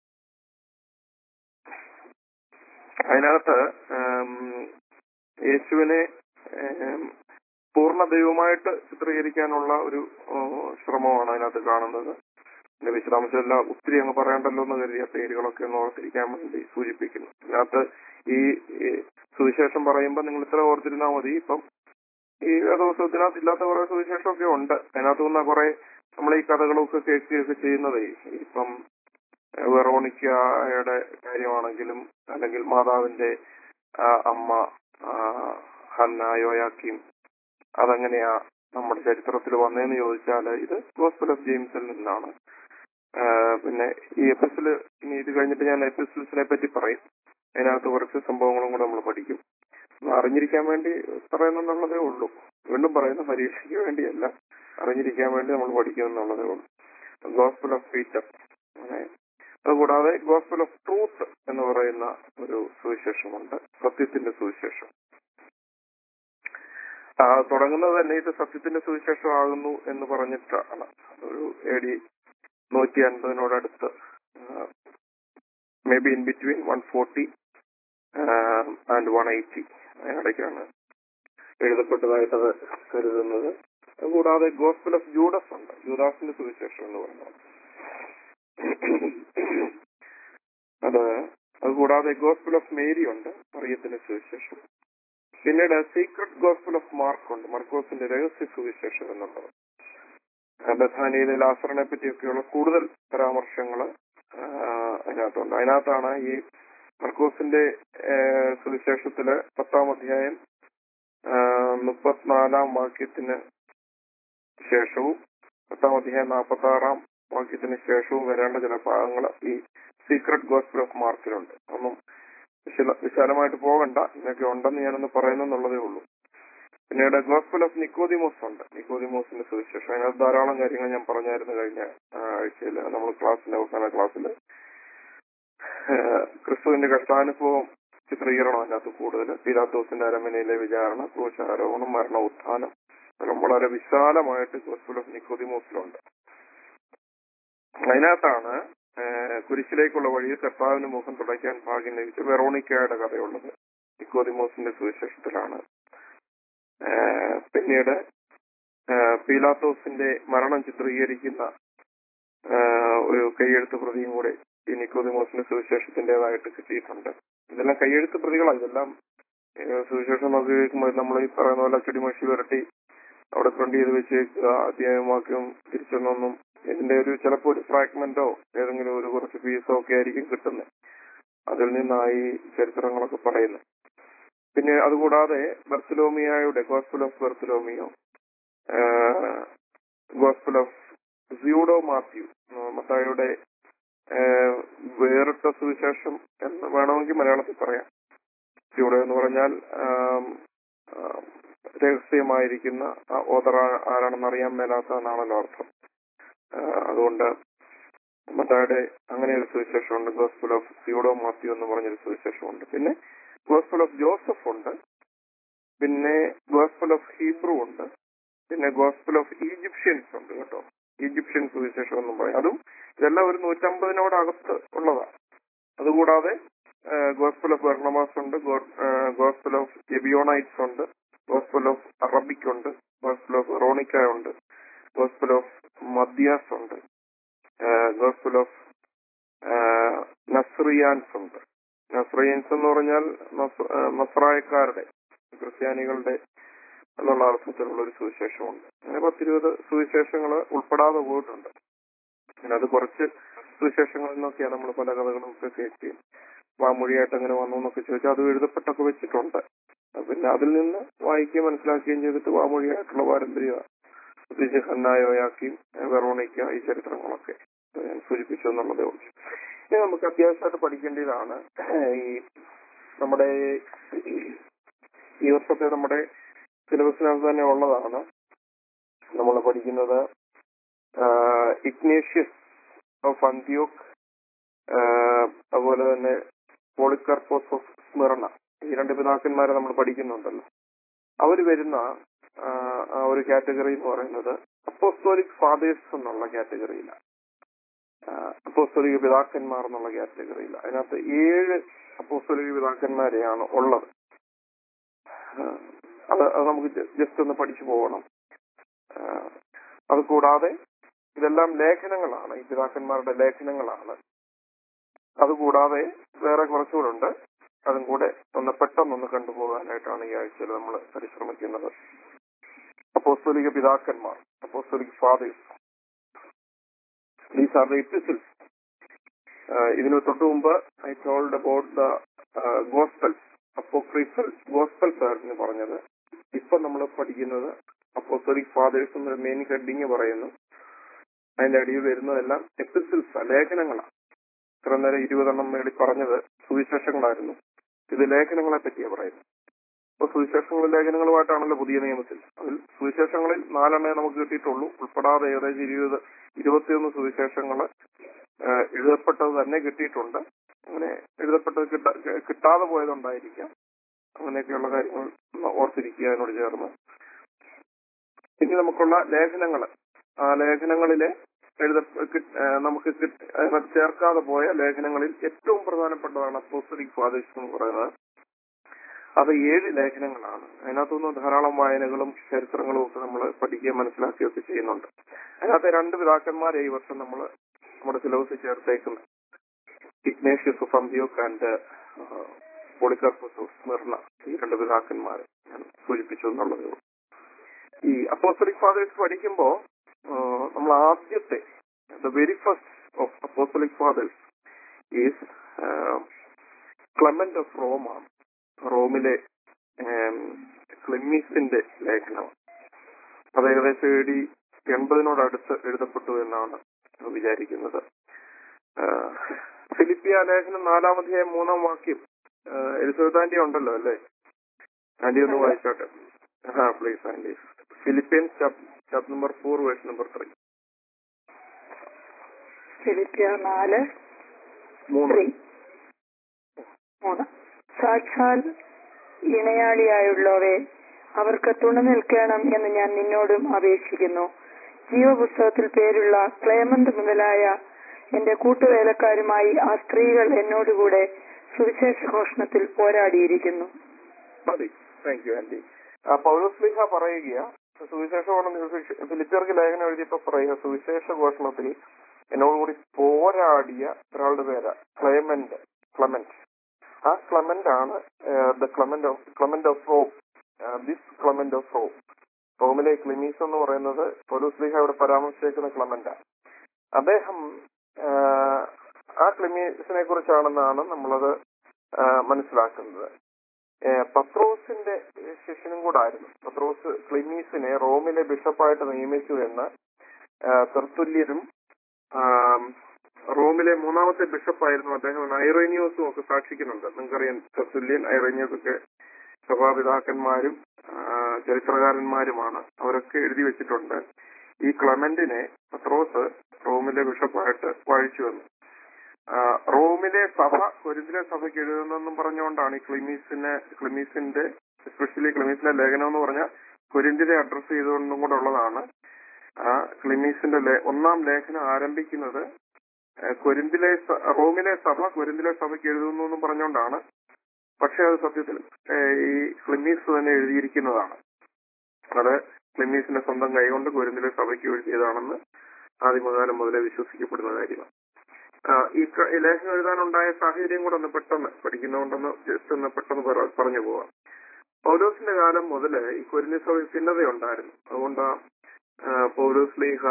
അതിനകത്ത് ഉം, യേശുവിനെ ഉം, പൂർണ്ണ ദൈവമായിട്ട് ചിത്രീകരിക്കാനുള്ള ഒരു ഉം, ശ്രമമാണ് അതിനകത്ത് കാണുന്നത് പിന്നെ വിശദാംശമെല്ലാം ഒത്തിരി അങ്ങ് പറയണ്ടല്ലോ എന്ന് കരുതിയ പേരുകളൊക്കെ ഒന്ന് ഓർത്തിരിക്കാൻ വേണ്ടി സൂചിപ്പിക്കുന്നു ഇതിനകത്ത് ഈ ഈ സുവിശേഷം പറയുമ്പോൾ നിങ്ങൾ ഇത്ര ഓർത്തിരുന്നാൽ മതി ഇപ്പം ഈ വേദോത്സവത്തിനകത്ത് ഇല്ലാത്ത കുറെ സുവിശേഷമൊക്കെ ഉണ്ട് അതിനകത്ത് നിന്ന് കുറെ നമ്മൾ ഈ കഥകളൊക്കെ കേൾക്കുകയൊക്കെ ചെയ്യുന്നതേ ഇപ്പം ഏഹ് വെറോണിക്കയുടെ കാര്യമാണെങ്കിലും അല്ലെങ്കിൽ മാതാവിന്റെ ആ, അമ്മ ആ, ഹന്ന യോയാക്കിം അതെങ്ങനെയാ നമ്മുടെ ചരിത്രത്തിൽ വന്നതെന്ന് ചോദിച്ചാൽ ഇത് ഗോസ്പൽ ഓഫ് ജെയിംസിൽ നിന്നാണ് ആ, പിന്നെ ഈ എപ്പിസില് ഇനി ഇത് കഴിഞ്ഞിട്ട് ഞാൻ എപ്പിസിൽസിനെ പറ്റി പറയും അതിനകത്ത് കുറച്ച് സംഭവങ്ങളും കൂടെ നമ്മൾ പഠിക്കും ഒന്ന് അറിഞ്ഞിരിക്കാൻ വേണ്ടി പറയുന്നെന്നുള്ളതേ ഉള്ളൂ വീണ്ടും പറയുന്ന പരീക്ഷയ്ക്ക് വേണ്ടിയല്ല അറിഞ്ഞിരിക്കാൻ വേണ്ടി നമ്മൾ പഠിക്കുമെന്നുള്ളതേ ഉള്ളൂ ഗോസ്പൽ ഓഫ് പീറ്റർ അങ്ങനെ അതുകൂടാതെ ഗോസ്പൽ ഓഫ് ട്രൂത്ത് എന്ന് പറയുന്ന ഒരു സുവിശേഷമുണ്ട് സത്യത്തിന്റെ സുവിശേഷം ആ, തുടങ്ങുന്നത് തന്നെ ഇത് സത്യത്തിന്റെ സുവിശേഷമാകുന്നു എന്ന് പറഞ്ഞിട്ടാണ് ഒരു എ ഡി നൂറ്റി അൻപതിനോടടുത്ത് may be in between one forty and one eighty അതിനിടയ്ക്കാണ് എഴുതപ്പെട്ടതായിട്ട് അത് കരുതുന്നത് കൂടാതെ ഗോസ്പൽ ഓഫ് ജൂഡസ് ഉണ്ട് ജൂദാസിന്റെ സുവിശേഷം എന്ന് പറയുന്നത് അത് അതുകൂടാതെ ഗോസ്പൽ ഓഫ് മേരി ഉണ്ട് മറിയത്തിന്റെ സുവിശേഷം പിന്നീട് സീക്രട്ട് ഗോസ്പൽ ഓഫ് മാർക്ക് ഉണ്ട് മർക്കോസിന്റെ രഹസ്യ സുവിശേഷം എന്നുള്ളത് ആ, ബഥാനിയിലെ ലാസറിനെ പറ്റിയൊക്കെയുള്ള കൂടുതൽ പരാമർശങ്ങൾ അതിനകത്തുണ്ട് അതിനകത്താണ് ഈ മർക്കോസിന്റെ ആ, സുവിശേഷത്തില് പത്താം അധ്യായം ആ, മുപ്പത്തിനാലാം വാക്യത്തിന് ശേഷവും പത്താം അധ്യായം നാൽപ്പത്തി ആറാം വാക്യത്തിന് ശേഷവും വരേണ്ട ചില ഭാഗങ്ങൾ ഈ സീക്രട്ട് ഗോസ്പൽ ഓഫ് മാർക്കിലുണ്ട് ഒന്നും വിശല- വിശാലമായിട്ട് പോകണ്ട ഇങ്ങനെയൊക്കെ ഉണ്ടെന്ന് ഞാനൊന്ന് പറയുന്നെന്നുള്ളതേ ഉള്ളൂ പിന്നീട് ഗോസ്പൽ ഓഫ് നിക്കോദിമോസ് ഉണ്ട് നിക്കോദിമോസിന്റെ സുവിശേഷം അതിനകത്ത് ധാരാളം കാര്യങ്ങൾ ഞാൻ പറഞ്ഞായിരുന്നു കഴിഞ്ഞ ആഴ്ചയിൽ നമ്മൾ ക്ലാസ്സിന്റെ അവസാന ക്ലാസ്സിൽ ക്രിസ്തുവിന്റെ കഷ്ടാനുഭവം ചിത്രീകരണം അതിനകത്ത് കൂടുതൽ പീലാത്തോസിന്റെ അരമനയിലെ വിചാരണ ക്രൂശാരോഹണം മരണ ഉത്ഥാനം എല്ലാം വളരെ വിശാലമായിട്ട് ഗോസ്പൽ ഓഫ് നിക്കോദിമോസിലുണ്ട് അതിനകത്താണ് ഏഹ്, കുരിശിലേക്കുള്ള വഴിയിൽ കർത്താവിന് മുഖം തുടയ്ക്കാൻ ഭാഗ്യം ലഭിച്ച വെറോണിക്കയുടെ കഥയുള്ളത് നിക്കോദിമോസിന്റെ സുവിശേഷത്തിലാണ് ഏഹ്, പിന്നീട് ഏഹ്, പീലാത്തോസിന്റെ മരണം ചിത്രീകരിക്കുന്ന ഏഹ്, ഒരു കൈയെഴുത്ത് പ്രതിയും കൂടെ ഈ നിക്കോദിമോസിന് സുവിശേഷത്തിന്റേതായിട്ട് കിട്ടിയിട്ടുണ്ട് ഇതെല്ലാം കയ്യെഴുത്ത് പ്രതികളാണ് ഇതെല്ലാം ഏഹ്, സുവിശേഷം നോക്കി കേൾക്കുമ്പോൾ നമ്മൾ ഈ പറയുന്ന പോലെ അച്ചടിമഷി വരട്ടി അവിടെ പ്രിന്റ് ചെയ്ത് വെച്ചേക്കുക അധ്യായവാക്യം തിരിച്ചൊന്നൊന്നും ഇതിന്റെ ഒരു ചിലപ്പോൾ ഒരു ഫ്രാഗ്മെന്റോ ഏതെങ്കിലും ഒരു കുറച്ച് പീസോ ഒക്കെ ആയിരിക്കും കിട്ടുന്നത് അതിൽ നിന്നായി ചരിത്രങ്ങളൊക്കെ പറയുന്നത് പിന്നെ അതുകൂടാതെ ബർത്തലോമിയായുടെ gospel of Bartholomew gospel of pseudo Matthew ആ, മത്തായിയുടെ ആ, വേറിട്ട സുവിശേഷം എന്ന് വേണമെങ്കിൽ മലയാളത്തിൽ പറയാം സിയൂഡോ എന്ന് പറഞ്ഞാൽ ആം, ആ, രഹസ്യമായിരിക്കുന്ന ഓതർ ആരാണെന്ന് അറിയാൻ മേലാത്ത എന്നാണല്ലോ അർത്ഥം ആ, അതുകൊണ്ട് മത്തായുടെ അങ്ങനെ ഒരു സുവിശേഷമുണ്ട് ഗോസ്പൽ ഓഫ് സിയോഡോ മാത്യു എന്ന് പറഞ്ഞൊരു സുവിശേഷമുണ്ട് പിന്നെ ഗോസ്പൽ ഓഫ് ജോസഫ് ഉണ്ട് പിന്നെ ഗോസ്പൽ ഓഫ് ഹീബ്രു ഉണ്ട് പിന്നെ ഗോസ്പൽ ഓഫ് ഈജിപ്ഷ്യൻസ് ഉണ്ട് കേട്ടോ ഈജിപ്ഷ്യൻ സുവിശേഷം എന്നും പറയും അതും ഇതെല്ലാം ഒരു നൂറ്റമ്പതിനോടകത്ത് ഉള്ളതാണ് അതുകൂടാതെ ഗോസ്പൽ ഓഫ് ബർണമാസ് ഉണ്ട് ഗോസ്പൽ ഓഫ് എബിയോണൈറ്റ്സ് ഉണ്ട് ഗോസ്പൽ ഓഫ് അറബിക് ഉണ്ട് ഗോസ്പൽ ഓഫ് റോണിക്ക ഉണ്ട് ഗോസ്പൽ ഓഫ് മദ്യാസ് ഉണ്ട് ഗോസ്പൽ ഓഫ് നസ്രിയാൻസ് ഉണ്ട് നസ്രിയൻസ് എന്ന് പറഞ്ഞാൽ നസ്- ആ, നസ്രായക്കാരുടെ ക്രിസ്ത്യാനികളുടെ എന്നുള്ള അർത്ഥത്തിലുള്ള ഒരു സുവിശേഷമുണ്ട് അങ്ങനെ പത്തിരുപത് സുവിശേഷങ്ങൾ ഉൾപ്പെടാതെ പോയിട്ടുണ്ട് പിന്നെ അത് കുറച്ച് സുവിശേഷങ്ങളിൽ നിന്നൊക്കെയാണ് നമ്മൾ പല കഥകളും ഒക്കെ കേൾക്കുകയും വാമൊഴിയായിട്ട് അങ്ങനെ വന്നു എന്നൊക്കെ ചോദിച്ചാൽ അത് എഴുതപ്പെട്ടൊക്കെ വെച്ചിട്ടുണ്ട് അപ്പൊ പിന്നെ അതിൽ നിന്ന് വായിക്കുകയും മനസ്സിലാക്കുകയും ചെയ്തിട്ട് വാമൊഴിയായിട്ടുള്ള പാരമ്പര്യ പ്രത്യേകിച്ച് ഹന്നായോയാക്കിയും വെറോണിക്ക ഈ ചരിത്രങ്ങളൊക്കെ ഞാൻ സൂചിപ്പിച്ചു എന്നുള്ളതേ ഉള്ളൂ ഇനി നമുക്ക് അത്യാവശ്യമായിട്ട് പഠിക്കേണ്ടതാണ് ഈ നമ്മുടെ ഈ വർഷത്തെ നമ്മുടെ സിലബസിനകത്ത് തന്നെ ഉള്ളതാണ് നമ്മൾ പഠിക്കുന്നത് ഇഗ്നേഷ്യസ് ഓഫ് അന്ത്യോക്ക് അതുപോലെ തന്നെ പോളിക്കർപ്പോസ് ഓഫ് സ്മിർണ ഈ രണ്ട് പിതാക്കന്മാരെ നമ്മൾ പഠിക്കുന്നുണ്ടല്ലോ അവർ വരുന്ന ആ, ആ ഒരു കാറ്റഗറി എന്ന് പറയുന്നത് അപ്പോസ്തോലിക് ഫാദേഴ്സ് എന്നുള്ള കാറ്റഗറിയിലാണ് അപ്പോസ്തോലിക പിതാക്കന്മാർ എന്നുള്ള കാറ്റഗറിയില്ല അതിനകത്ത് ഏഴ് അപ്പോസ്തോലിക പിതാക്കന്മാരെയാണ് ഉള്ളത് ആ, അത് അത് നമുക്ക് ജസ്റ്റ് ഒന്ന് പഠിച്ചു പോകണം ആ, അത് കൂടാതെ ഇതെല്ലാം ലേഖനങ്ങളാണ് ഈ പിതാക്കന്മാരുടെ ലേഖനങ്ങളാണ് അതുകൂടാതെ വേറെ കുറച്ചുകൂടെ ഉണ്ട് അതും കൂടെ ഒന്ന് പെട്ടെന്നൊന്ന് കണ്ടുപോകാനായിട്ടാണ് ഈ ആഴ്ചയിൽ നമ്മൾ പരിശ്രമിക്കുന്നത് അപ്പോസ്തോലിക പിതാക്കന്മാർ apostolic fathers these are the epistles ഇതിന് തൊട്ട് മുമ്പ് I told about the gospels apocryphal gospels ആയിരുന്നു പറഞ്ഞത് ഇപ്പൊ നമ്മൾ പഠിക്കുന്നത് അപ്പോസ്തോലിക് ഫാദേഴ്സ് എന്നൊരു മെയിൻ ഹെഡിങ് പറയുന്നു അതിന്റെ അടിയിൽ വരുന്നതെല്ലാം എപ്പിസിൽസ് ലേഖനങ്ങളാണ് ഇത്ര നേരം ഇരുപതെണ്ണം മേടി പറഞ്ഞത് സുവിശേഷങ്ങളായിരുന്നു ഇത് ലേഖനങ്ങളെ പറ്റിയാണ് പറയുന്നത് അപ്പൊ സുവിശേഷങ്ങൾ ലേഖനങ്ങളുമായിട്ടാണല്ലോ പുതിയ നിയമത്തിൽ അതിൽ സുവിശേഷങ്ങളിൽ നാലെണ്ണേ നമുക്ക് കിട്ടിയിട്ടുള്ളൂ ഉൾപ്പെടാതെ ഏകദേശം ഇരുപത് ഇരുപത്തിയൊന്ന് സുവിശേഷങ്ങൾ എഴുതപ്പെട്ടത് തന്നെ കിട്ടിയിട്ടുണ്ട് അങ്ങനെ എഴുതപ്പെട്ടത് കിട്ടാ കിട്ടാതെ പോയതുണ്ടായിരിക്കാം അങ്ങനെയൊക്കെയുള്ള കാര്യങ്ങൾ ഒന്ന് ഓർത്തിരിക്കുക അതിനോട് ചേർന്ന് ഇനി നമുക്കുള്ള ലേഖനങ്ങൾ ആ ലേഖനങ്ങളിലെ എഴുത കി- ആ, നമുക്ക് കി- അതിനകത്ത് ചേർക്കാതെ പോയ ലേഖനങ്ങളിൽ ഏറ്റവും പ്രധാനപ്പെട്ടതാണ് അപ്പോസ്തലിക് ഫാദേഴ്സ് എന്ന് പറയുന്നത് അത് ഏഴ് ലേഖനങ്ങളാണ് അതിനകത്തുനിന്ന് ധാരാളം വായനകളും ചരിത്രങ്ങളും ഒക്കെ നമ്മൾ പഠിക്കുകയും മനസ്സിലാക്കുകയൊക്കെ ചെയ്യുന്നുണ്ട് അതിനകത്ത് രണ്ട് പിതാക്കന്മാരെ ഈ വർഷം നമ്മൾ നമ്മുടെ സിലബസിൽ ചേർത്തേക്കുന്നത് Ignatius of Antioch and Polycarpus of Smyrna ഈ രണ്ട് പിതാക്കന്മാരെ ഞാൻ സൂചിപ്പിച്ചു എന്നുള്ളതേ ഉള്ളൂ ഈ അപ്പോസ്റ്റലിക് ഫാദേഴ്സ് പഠിക്കുമ്പോ ആ, നമ്മൾ ആദ്യത്തെ the very first of apostolic fathers is Clement of Rome ആണ് റോമിലെ ഏം, ക്ലിമ്മീസിന്റെ ലേഖനം അത് ഏകദേശം എ ഡി എൺപതിനോടടുത്ത് എഴുതപ്പെട്ടു എന്നാണ് വിചാരിക്കുന്നത് ആ, ഫിലിപ്പിയ ലേഖനം നാലാമധ്യായം മൂന്നാം വാക്യം ആ, എലിസബത്ത് ആന്റി ഉണ്ടല്ലോ അല്ലേ ആന്റി ഒന്ന് വായിച്ചോട്ടെ ആ please aunty Philippians chapter number four verse number three ഫിലിപ്പിയ നാല് മൂന്ന് ത്രീ മൂന്ന് സാക്ഷാൽ ഇണയാളിയായുള്ളവരെ അവർക്ക് തുണ നിൽക്കണം എന്ന് ഞാൻ നിന്നോടും അപേക്ഷിക്കുന്നു ജീവപുസ്തകത്തിൽ പേരുള്ള ക്ലേമന്ത് മുതലായ എന്റെ കൂട്ടുവേലക്കാരുമായി ആ സ്ത്രീകൾ എന്നോടുകൂടെ സുവിശേഷ ഘോഷണത്തിൽ പോരാടിയിരിക്കുന്നു മതി താങ്ക് യു ആന്റി ആ പൗലോസ്ലിഹ പറയുക സുവിശേഷമാണ് ഫിലിപ്പിയർക്ക് ലേഖനം എഴുതിയപ്പോ പറയുക സുവിശേഷ ഘോഷണത്തിൽ എന്നോടുകൂടി പോരാടിയ ഒരാളുടെ പേര് ക്ലെമന്റ് ക്ലമന്റ് ആ ക്ലമന്റ് ആണ് the Clement of Clement of Rome this Clement of Rome റോമിലെ ക്ലിമീസ് എന്ന് പറയുന്നത് പൊലൂസ്ലിഹ ഇവിടെ പരാമർശിക്കുന്ന ക്ലമന്റ് അദ്ദേഹം ആ, ആ ക്ലിമീസിനെ കുറിച്ചാണെന്നാണ് നമ്മളത് ആ, മനസ്സിലാക്കുന്നത് ഏ, പത്രോസിന്റെ ശിഷ്യനും കൂടായിരുന്നു പത്രോസ് ക്ലിമീസിനെ റോമിലെ ബിഷപ്പായിട്ട് നിയമിച്ചു എന്ന് ആ, തെർത്തുല്യരും ആം, റോമിലെ മൂന്നാമത്തെ ബിഷപ്പായിരുന്നു അദ്ദേഹം ഐറേനിയോസും ഒക്കെ സാക്ഷിക്കുന്നുണ്ട് നിങ്ങൾക്കറിയാം തെർത്തുല്യൻ ഐറേനിയോസ് ഒക്കെ സഭാപിതാക്കന്മാരും ആ, ചരിത്രകാരന്മാരുമാണ് അവരൊക്കെ എഴുതി വെച്ചിട്ടുണ്ട് ഈ ക്ലമന്റിനെ പത്രോസ് റോമിലെ ബിഷപ്പായിട്ട് വാഴിച്ചു വന്നു ആ, റോമിലെ സഭ കൊരിന്തിലെ സഭയ്ക്ക് എഴുതുന്നെന്നും പറഞ്ഞുകൊണ്ടാണ് ഈ ക്ലിമീസിനെ ക്ലിമീസിന്റെ എസ്പെഷ്യലി ക്ലിമീസിന്റെ ലേഖനം എന്ന് പറഞ്ഞാൽ കൊരിന്തിനെ അഡ്രസ് ചെയ്തുകൊണ്ടും കൂടെ ഉള്ളതാണ് ആ ക്ലിമീസിന്റെ ലേ- ഒന്നാം ലേഖനം ആരംഭിക്കുന്നത് ആ, കൊരിന്തിലെ സ- റോമിലെ സഭ കൊരിന്തിലെ സഭയ്ക്ക് എഴുതുന്നു എന്നും പറഞ്ഞുകൊണ്ടാണ് പക്ഷെ അത് സത്യത്തിൽ ആ, ഈ ക്ലിമീസ് തന്നെ എഴുതിയിരിക്കുന്നതാണ് അത് ക്ലിമീസിന്റെ സ്വന്തം കൈകൊണ്ട് കൊരിന്തിലെ സഭയ്ക്ക് എഴുതിയതാണെന്ന് ആദ്യമകാലം മുതലേ വിശ്വസിക്കപ്പെടുന്ന കാര്യമാണ് ആ, ഈ ക- ഈ ലേഖനം എഴുതാനുണ്ടായ സാഹചര്യം കൂടെ ഒന്ന് പെട്ടെന്ന് പഠിക്കുന്നതുകൊണ്ടൊന്ന് ജസ്റ്റ് ഒന്ന് പെട്ടെന്ന് പറ- പറഞ്ഞു പോവാം പൗലോസിന്റെ കാലം മുതൽ ഈ കൊരിന്തി സഭ ഭിന്നതയുണ്ടായിരുന്നു അതുകൊണ്ട് ആ, പൗലോസ് ലീഹ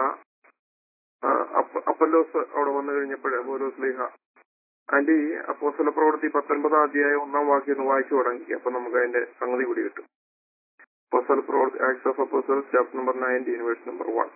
ആ, അപ്പ- അപ്പല്ലോസ് അവിടെ വന്നു കഴിഞ്ഞപ്പോഴേ പൗലോസ് ലീഹ അതിന്റെ ഈ അപ്പോസ്തല പ്രവൃത്തി പത്തൊൻപതാം അധ്യായം ഒന്നാം വാക്യം ഒന്ന് വായിച്ചു തുടങ്ങി അപ്പൊ നമുക്ക് അതിന്റെ സംഗതി കൂടി കിട്ടും അപ്പോസ്തല പ്രവൃത്തി acts of apostles chapter number nineteen verse number one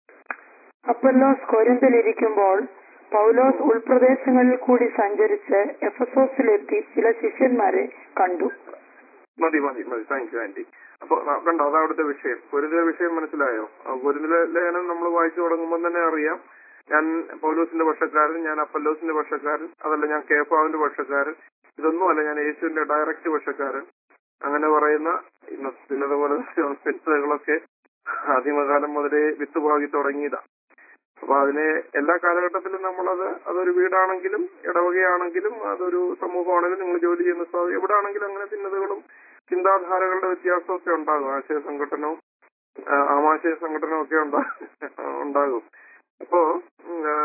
അപ്പല്ലോസ് കൊരിന്തിലിരിക്കുമ്പോൾ പൗലോസ് ഉൾപ്രദേശങ്ങളിൽ കൂടി സഞ്ചരിച്ച് എഫസോസിലെത്തി ചില ശിഷ്യന്മാരെ കണ്ടു മതി മതി മതി താങ്ക് യു ആന്റി അപ്പൊ ന- കണ്ടോ അതാ അവിടുത്തെ വിഷയം പൊരുന്നിലെ വിഷയം മനസ്സിലായോ ആ പൊരുന്നിലെ ലേഖനം നമ്മൾ വായിച്ചു തുടങ്ങുമ്പോൾ തന്നെ അറിയാം ഞാൻ പൗലോസിന്റെ പക്ഷക്കാരൻ ഞാൻ അപ്പല്ലോസിന്റെ പക്ഷക്കാരൻ അതല്ല ഞാൻ കേഫാവിന്റെ പക്ഷക്കാരൻ ഇതൊന്നുമല്ല ഞാൻ യേശുവിന്റെ ഡയറക്റ്റ് പക്ഷക്കാരൻ അങ്ങനെ പറയുന്ന ഇന്നത്തെ പോലെ ചിന്തകളൊക്കെ ആദ്യമകാലം മുതലേ വിത്തുപാകി തുടങ്ങിയതാ അപ്പൊ അതിനെ എല്ലാ കാലഘട്ടത്തിലും നമ്മളത് അതൊരു വീടാണെങ്കിലും ഇടവകയാണെങ്കിലും അതൊരു സമൂഹമാണെങ്കിലും നിങ്ങൾ ജോലി ചെയ്യുന്ന സ്ഥാപനം എവിടാണെങ്കിലും അങ്ങനെ ഭിന്നതകളും ചിന്താധാരകളുടെ വ്യത്യാസമൊക്കെ ഉണ്ടാകും ആശയ സംഘടനവും ആ, ആമാശയ സംഘടനവും ഒക്കെ ഉണ്ടാ- ഉണ്ടാകും അപ്പോ ഉം, ആ,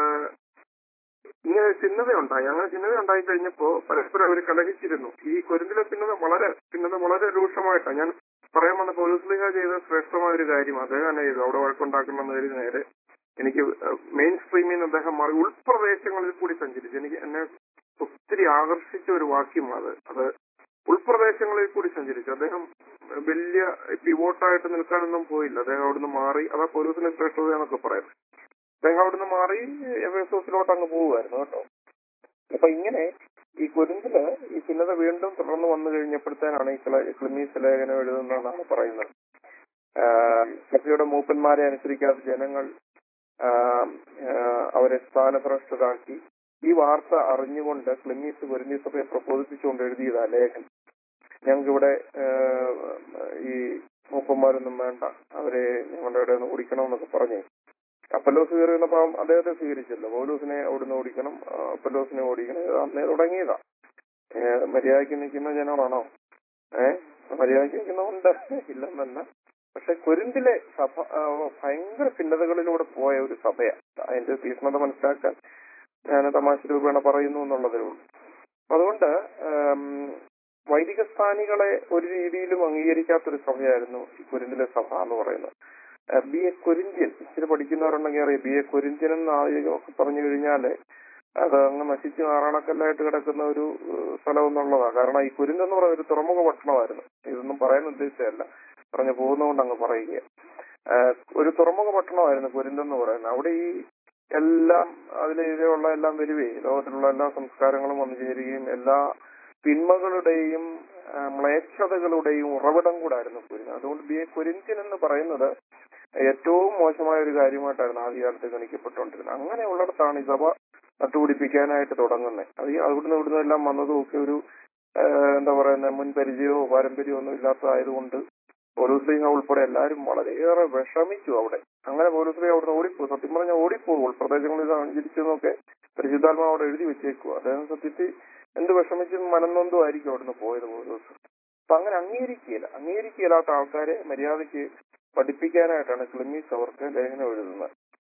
ഇങ്ങനെ ഭിന്നത ഉണ്ടായി അങ്ങനെ ഭിന്നത ഉണ്ടായി കഴിഞ്ഞപ്പോ പരസ്പരം അവർ കലഹിച്ചിരുന്നു ഈ കൊരിന്തിലെ ഭിന്നത വളരെ ഭിന്നത വളരെ രൂക്ഷമായിട്ടാണ് ഞാൻ പറയാൻ വന്ന പോലീസ്ലിഹ ചെയ്ത ശ്രേഷ്ഠമായ ഒരു കാര്യം അദ്ദേഹം തന്നെ ചെയ്തു അവിടെ വഴക്കുണ്ടാക്കണമെന്നതിന് നേരെ എനിക്ക് മെയിൻ സ്ട്രീമിൽ നിന്ന് അദ്ദേഹം മാറി ഉൾപ്രദേശങ്ങളിൽ കൂടി സഞ്ചരിച്ചു എനിക്ക് എന്നെ ഒത്തിരി ആകർഷിച്ച ഒരു വാക്യം അത് അത് ഉൾപ്രദേശങ്ങളിൽ കൂടി സഞ്ചരിച്ചു അദ്ദേഹം വലിയ പിവോട്ടായിട്ട് നിൽക്കാനൊന്നും പോയില്ല അദ്ദേഹം അവിടുന്ന് മാറി അതാ പോലീസിന്റെ ശ്രേഷ്ഠത എന്നൊക്കെ പറയുന്നത് അദ്ദേഹം അവിടുന്ന് മാറി എഫേസോസിലോട്ട് അങ്ങ് പോവുമായിരുന്നു കേട്ടോ അപ്പൊ ഇങ്ങനെ ഈ കുരുന്തില് ഈ ഭിന്നത വീണ്ടും തുടർന്ന് വന്നു കഴിഞ്ഞപ്പോഴത്തേനാണ് ഈ ക്ല- ക്ലിമീസ് ലേഖനം എഴുതുന്നതെന്നാണ് പറയുന്നത് ആഹ് സഭയുടെ മൂപ്പന്മാരെ അനുസരിക്കാത്ത ജനങ്ങൾ ആഹ് ആഹ് അവരെ സ്ഥാനഭ്രഷ്ടരാക്കി ഈ വാർത്ത അറിഞ്ഞുകൊണ്ട് ക്ലിമീസ് കുരുന്തി സഭയെ പ്രബോധിപ്പിച്ചുകൊണ്ട് എഴുതിയതാ ലേഖനം ഞങ്ങൾക്കിവിടെ ആഹ് ഈ മൂപ്പന്മാരൊന്നും വേണ്ട അവരെ ഞങ്ങളുടെ ഇടയിൽ നിന്ന് ഓടിക്കണമെന്നൊക്കെ പറഞ്ഞു അപ്പല്ലോസ് കയറി വന്നപ്പം അദ്ദേഹത്തെ സ്വീകരിച്ചല്ലോ പൗലോസിനെ അവിടുന്ന് ഓടിക്കണം ആ, അപ്പല്ലോസിനെ ഓടിക്കണം ഇത് അന്നേ തുടങ്ങിയതാ ഏ, മര്യാദയ്ക്ക് നിൽക്കുന്ന ജനമാണോ ഏഹ് മര്യാദയ്ക്ക് നിൽക്കുന്നതുണ്ട് ഇല്ലെന്നല്ല പക്ഷെ കൊരിന്തിലെ സഭ ആ, ഭയങ്കര ഭിന്നതകളിലൂടെ പോയ ഒരു സഭയാണ് അതിന്റെ തീക്ഷ്ണത മനസ്സിലാക്കാൻ ഞാൻ തമാശ രൂപേണ പറയുന്നു എന്നുള്ളതേ ഉള്ളൂ അതുകൊണ്ട് ആം, വൈദിക സ്ഥാനികളെ ഒരു രീതിയിലും അംഗീകരിക്കാത്തൊരു സഭയായിരുന്നു ഈ കൊരിന്തിലെ സഭ എന്ന് പറയുന്നത് ബി എ കൊരിന്ത്യൻ ഇച്ചിരി പഠിക്കുന്നവരുണ്ടെങ്കിൽ അറിയാം ബി എ കൊരിന്ത്യൻ എന്ന് ആദ്യമൊക്കെ പറഞ്ഞു കഴിഞ്ഞാല് അത് അങ്ങ് നശിച്ച് നാറാണക്കല്ലായിട്ട് കിടക്കുന്ന ഒരു ഏഹ്, സ്ഥലം എന്നുള്ളതാണ് കാരണം ഈ കുരിന്ത് എന്ന് പറയുന്ന ഒരു തുറമുഖ പട്ടണമായിരുന്നു ഇതൊന്നും പറയാൻ ഉദ്ദേശിച്ചതല്ല പറഞ്ഞു പോകുന്നതുകൊണ്ട് അങ്ങ് പറയുക ഏഹ്, ഒരു തുറമുഖ പട്ടണമായിരുന്നു കുരിന്ത് എന്ന് പറയുന്നത് അവിടെ ഈ എല്ലാം അതിലുള്ള എല്ലാം വരുവേ ലോകത്തിലുള്ള എല്ലാ സംസ്കാരങ്ങളും വന്നു ചേരുകയും എല്ലാ തിന്മകളുടെയും ആ, മ്ലേച്ഛതകളുടെയും ഉറവിടം കൂടായിരുന്നു കുരിന്ത് അതുകൊണ്ട് ബി എ കൊരിന്ത്യൻ എന്ന് പറയുന്നത് ഏറ്റവും മോശമായ ഒരു കാര്യമായിട്ടായിരുന്നു ആദ്യകാലത്ത് ഗണിക്കപ്പെട്ടുകൊണ്ടിരുന്നത് അങ്ങനെ ഉള്ളിടത്താണ് ഈ സഭ നട്ടുപിടിപ്പിക്കാനായിട്ട് തുടങ്ങുന്നത് അത് ഈ അവിടുന്ന് ഇവിടുന്ന് എല്ലാം വന്നതും ഒക്കെ ഒരു ആ, എന്താ പറയുന്ന മുൻ പരിചയമോ പാരമ്പര്യമോ ഒന്നും ഇല്ലാത്തതായതുകൊണ്ട് പോലീസ്ലീഹ ഉൾപ്പെടെ എല്ലാവരും വളരെയേറെ വിഷമിച്ചു അവിടെ അങ്ങനെ പോലീസ്ലീഹ അവിടുന്ന് ഓടിപ്പോയി സത്യം പറഞ്ഞാൽ ഓടിപ്പോകും ഉൾപ്രദേശങ്ങളിൽ സഞ്ചരിച്ചെന്നൊക്കെ പരിശുദ്ധാത്മാവ് അവിടെ എഴുതി വെച്ചേക്കുക അദ്ദേഹം സത്യത്തിൽ എന്ത് വിഷമിച്ചും മനംനൊന്തും ആയിരിക്കും അവിടുന്ന് പോയത് പോലീസ് അപ്പൊ അങ്ങനെ അംഗീകരിക്കുകയില്ല അംഗീകരിക്കുകയില്ലാത്ത ആൾക്കാരെ മര്യാദയ്ക്ക് പഠിപ്പിക്കാനായിട്ടാണ് ക്ലിമീസ് അവർക്ക് ലേഖനം എഴുതുന്നത്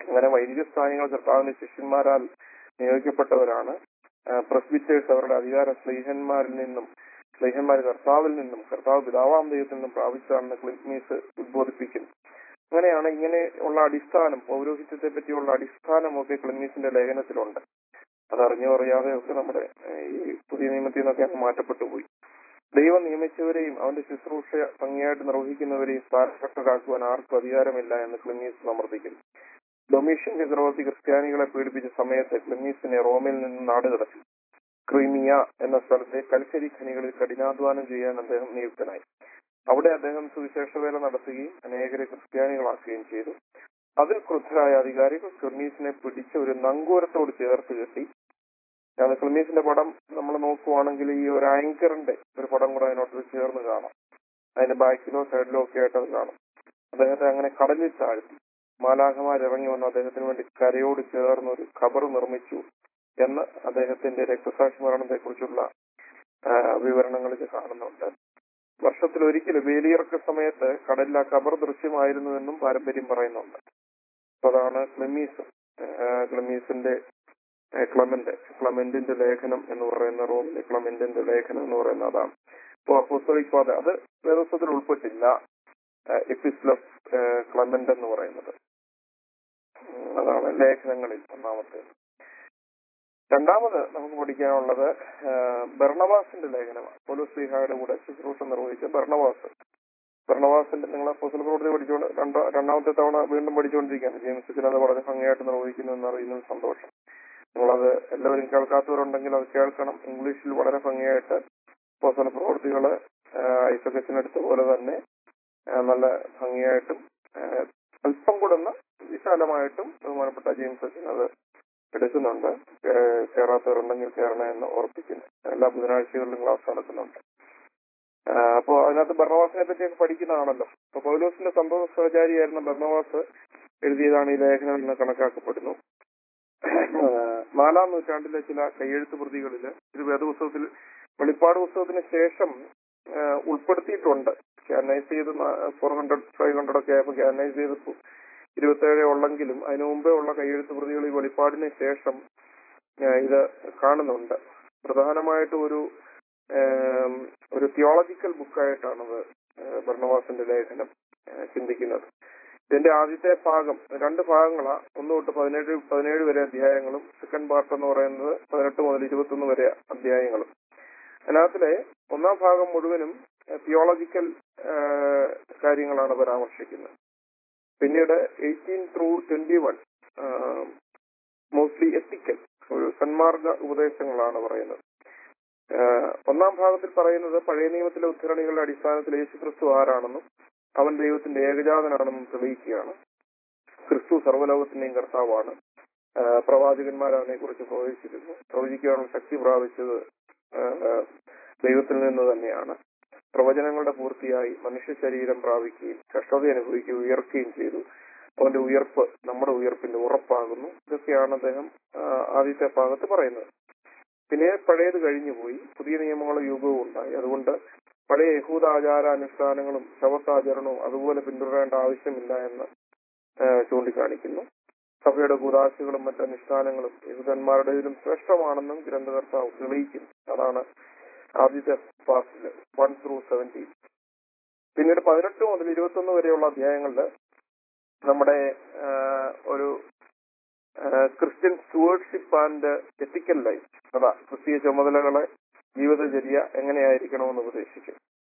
അങ്ങനെ വൈദിക സ്ഥാനങ്ങൾ കർത്താവിന്റെ ശിഷ്യന്മാരാൽ നിയോഗിക്കപ്പെട്ടവരാണ് പ്രസ്ബിറ്റേഴ്സ് അവരുടെ അധികാരം സ്ലീഹന്മാരിൽ നിന്നും സ്ലീഹന്മാർ കർത്താവിൽ നിന്നും കർത്താവ് പിതാവാം ദൈവത്തിൽ നിന്നും പ്രാപിച്ചതാണെന്ന് ക്ലിൻമീസ് ഉദ്ബോധിപ്പിക്കുന്നു അങ്ങനെയാണ് ഇങ്ങനെ ഉള്ള അടിസ്ഥാനം പൗരോഹിത്യത്തെ പറ്റിയുള്ള അടിസ്ഥാനമൊക്കെ ക്ലിൻമീസിന്റെ ലേഖനത്തിലുണ്ട് അത് അറിഞ്ഞോ അറിയാതെ ഒക്കെ നമ്മുടെ ഏഹ്, ഈ പുതിയ നിയമത്തിൽ നിന്നൊക്കെ അങ്ങ് മാറ്റപ്പെട്ടു പോയി ദൈവം നിയമിച്ചവരെയും അവന്റെ ശുശ്രൂഷ ഭംഗിയായിട്ട് നിർവഹിക്കുന്നവരെയും സ്ഥാനപ്പെട്ടരാക്കുവാൻ ആർക്കും അധികാരമില്ല എന്ന് ക്ലിമീസ് സമർത്ഥിക്കുന്നു ഡൊമീഷ്യൻ ചക്രവർത്തി ക്രിസ്ത്യാനികളെ പീഡിപ്പിച്ച സമയത്ത് ക്ലിമീസിനെ റോമിൽ നിന്ന് നാട് കടത്തി ക്രീമിയ എന്ന സ്ഥലത്തെ കൽക്കരി ഖനികളിൽ കഠിനാധ്വാനം ചെയ്യാൻ അദ്ദേഹം നിയുക്തനായി അവിടെ അദ്ദേഹം സുവിശേഷ വേല നടത്തുകയും അനേകരെ ക്രിസ്ത്യാനികളാക്കുകയും ചെയ്തു അതിൽ ക്രുദ്ധരായ അധികാരികൾ ക്ലിമീസിനെ പിടിച്ച് ഒരു നങ്കൂരത്തോട് ചേർത്ത് കെട്ടി അത് ക്ലിമീസിന്റെ പടം നമ്മൾ നോക്കുവാണെങ്കിൽ ഈ ഒരു ആങ്കറിന്റെ ഒരു പടം കൂടെ അതിനോട്ട് ചേർന്ന് കാണാം അതിന്റെ ബാക്കിലോ സൈഡിലോ ഒക്കെ ആയിട്ട് അത് കാണും അദ്ദേഹത്തെ അങ്ങനെ കടലിൽ താഴ്ത്തി മാലാഖമാർ ഇറങ്ങി വന്ന് അദ്ദേഹത്തിന് വേണ്ടി കരയോട് ചേർന്ന് ഒരു ഖബർ നിർമ്മിച്ചു എന്ന് അദ്ദേഹത്തിന്റെ രക്തസാക്ഷി മരണത്തെ കുറിച്ചുള്ള വിവരണങ്ങളിൽ കാണുന്നുണ്ട് വർഷത്തിൽ ഒരിക്കൽ വേലിയിറക്ക സമയത്ത് കടലിൽ ആ ഖബർ ദൃശ്യമായിരുന്നുവെന്നും പാരമ്പര്യം പറയുന്നുണ്ട് അപ്പൊ അതാണ് ക്ലെമീസ് ആ, ക്ലെമീസിന്റെ ആ, ക്ലമന്റ് ക്ലമന്റിന്റെ ലേഖനം എന്ന് പറയുന്ന റോമിലെ ക്ലമന്റിന്റെ ലേഖനം എന്ന് പറയുന്ന അതാണ് അപ്പൊ അപ്പോസ്തലിക് ഫാദർ അത് വേദോസ്തത്തിൽ ഉൾപ്പെട്ടില്ല എപ്പിസ്ല ക്ലമന്റ് എന്ന് പറയുന്നത് ഉം, അതാണ് ലേഖനങ്ങളിൽ ഒന്നാമത്തേത് രണ്ടാമത് നമുക്ക് പഠിക്കാനുള്ളത് ആ, ബർണവാസിന്റെ ലേഖനമാണ് പോലീസ് കൂടെ ശുശ്രൂഷ നിർവഹിച്ച ബർണവാസ് ബർണവാസിന്റെ നിങ്ങൾ അപ്പോസ്തല പ്രവൃത്തി പഠിച്ചുകൊണ്ട് രണ്ടോ രണ്ടാമത്തെ തവണ വീണ്ടും പഠിച്ചുകൊണ്ടിരിക്കുകയാണ് ജെയിംസ് അത് വളരെ ഭംഗിയായിട്ട് നിർവഹിക്കുന്നു എന്ന് അറിയുന്നത് സന്തോഷം നിങ്ങളത് എല്ലാവരും കേൾക്കാത്തവരുണ്ടെങ്കിൽ അത് കേൾക്കണം ഇംഗ്ലീഷിൽ വളരെ ഭംഗിയായിട്ട് അപ്പോസ്തല പ്രവൃത്തികള് ഐസക്കസിനടുത്ത പോലെ തന്നെ ആ, നല്ല ഭംഗിയായിട്ടും ആ, അല്പം കൂടെ ഒന്ന് വിശാലമായിട്ടും ബഹുമാനപ്പെട്ട ജെയിംസ് അച്ഛൻ അത് എടുക്കുന്നുണ്ട് ഏഹ് കേറാത്തവരുണ്ടെങ്കിൽ കയറണം എന്ന് ഓർപ്പിക്കുന്നു എല്ലാ ബുധനാഴ്ചകളിലും ക്ലാസ് നടക്കുന്നുണ്ട് ആഹ് അപ്പോ അതിനകത്ത് ഭരണവാസിനെ പറ്റിയൊക്കെ പഠിക്കുന്നതാണല്ലോ അപ്പൊ പൗലോസിന്റെ സന്തോഷ സഹചാരിയായിരുന്ന ഭരണവാസ് എഴുതിയതാണ് ഈ ലേഖനം എന്ന് കണക്കാക്കപ്പെടുന്നു ആഹ് നാലാം നൂറ്റാണ്ടിലെ ചില കയ്യെഴുത്ത് പ്രതികളിൽ ഒരു വേദപുസ്തകത്തിൽ വെളിപ്പാട് പുസ്തകത്തിന് ശേഷം ആഹ് ഉൾപ്പെടുത്തിയിട്ടുണ്ട് ക്യാനൈസ് ചെയ്ത് ഫോർ ഹൺഡ്രഡ് ഫൈവ് ഹൺഡ്രഡ് ഒക്കെ ആയപ്പോൾ ക്യാനൈസ് ചെയ്ത് ഇരുപത്തേഴ് ഉള്ളെങ്കിലും അതിനു മുമ്പേ ഉള്ള കയ്യെഴുത്ത് പ്രതികൾ ഈ വെളിപ്പാടിന് ശേഷം ആ, ഇത് കാണുന്നുണ്ട് പ്രധാനമായിട്ടും ഒരു ആം, ഒരു തിയോളജിക്കൽ ബുക്കായിട്ടാണത് ഭരണവാസിന്റെ ലേഖനം ആ, ചിന്തിക്കുന്നത് ഇതിന്റെ ആദ്യത്തെ ഭാഗം രണ്ട് ഭാഗങ്ങളാ ഒന്ന് തൊട്ട് പതിനേഴ് പതിനേഴ് വരെ അധ്യായങ്ങളും സെക്കൻഡ് പാർട്ട് എന്ന് പറയുന്നത് പതിനെട്ട് മുതൽ ഇരുപത്തൊന്ന് വരെ അധ്യായങ്ങളും അതിനകത്തിലെ ഒന്നാം ഭാഗം മുഴുവനും തിയോളജിക്കൽ കാര്യങ്ങളാണ് പരാമർശിക്കുന്നത് പിന്നീട് eighteen through twenty one mostly ethical ഒരു സന്മാർഗ ഉപദേശങ്ങളാണ് പറയുന്നത് ആഹ് ഒന്നാം ഭാഗത്തിൽ പറയുന്നത് പഴയ നിയമത്തിലെ ഉദ്ധരണികളുടെ അടിസ്ഥാനത്തിൽ യേശുക്രിസ്തു ആരാണെന്നും അവൻ ദൈവത്തിന്റെ ഏകജാതനാണെന്നും തെളിയിക്കുകയാണ് ക്രിസ്തു സർവ്വലോകത്തിന്റെയും കർത്താവാണ് ആഹ് പ്രവാചകന്മാർ അവനെ കുറിച്ച് പ്രവചിച്ചിരുന്നു പ്രവചിക്കാനുള്ള ശക്തി പ്രാപിച്ചത് ആഹ് ദൈവത്തിൽ നിന്ന് തന്നെയാണ് പ്രവചനങ്ങളുടെ പൂർത്തിയായി മനുഷ്യ ശരീരം പ്രാപിക്കുകയും കഷ്ടത അനുഭവിക്കുകയും ഉയർക്കുകയും ചെയ്തു അവന്റെ ഉയർപ്പ് നമ്മുടെ ഉയർപ്പിന്റെ ഉറപ്പാകുന്നു ഇതൊക്കെയാണ് അദ്ദേഹം ആ, ആദ്യത്തെ ഭാഗത്ത് പറയുന്നത് പിന്നെ പഴയത് കഴിഞ്ഞുപോയി പുതിയ നിയമങ്ങളും യുഗവും ഉണ്ടായി അതുകൊണ്ട് പഴയ യഹൂദ ആചാര അനുഷ്ഠാനങ്ങളും ശവത്താചരണവും അതുപോലെ പിന്തുടരേണ്ട ആവശ്യമില്ല എന്ന് ആ, ചൂണ്ടിക്കാണിക്കുന്നു സഭയുടെ കൂതാശികളും മറ്റ് അനുഷ്ഠാനങ്ങളും യഹൂദന്മാരുടേതിലും ശ്രേഷ്ഠമാണെന്നും ഗ്രന്ഥകർത്താവ് തെളിയിക്കുന്നു അതാണ് ആദ്യത്തെ പാർട്ടില് വൺ ത്രൂ സെവൻറ്റീൻ പിന്നീട് പതിനെട്ട് മുതൽ ഇരുപത്തൊന്ന് വരെയുള്ള അധ്യായങ്ങളിൽ നമ്മുടെ ആ, ഒരു Christian stewardship and ethical life അതാ ക്രിസ്തീയ ചുമതലകളെ ജീവിതചര്യ എങ്ങനെയായിരിക്കണമെന്ന് ഉപദേശിക്കും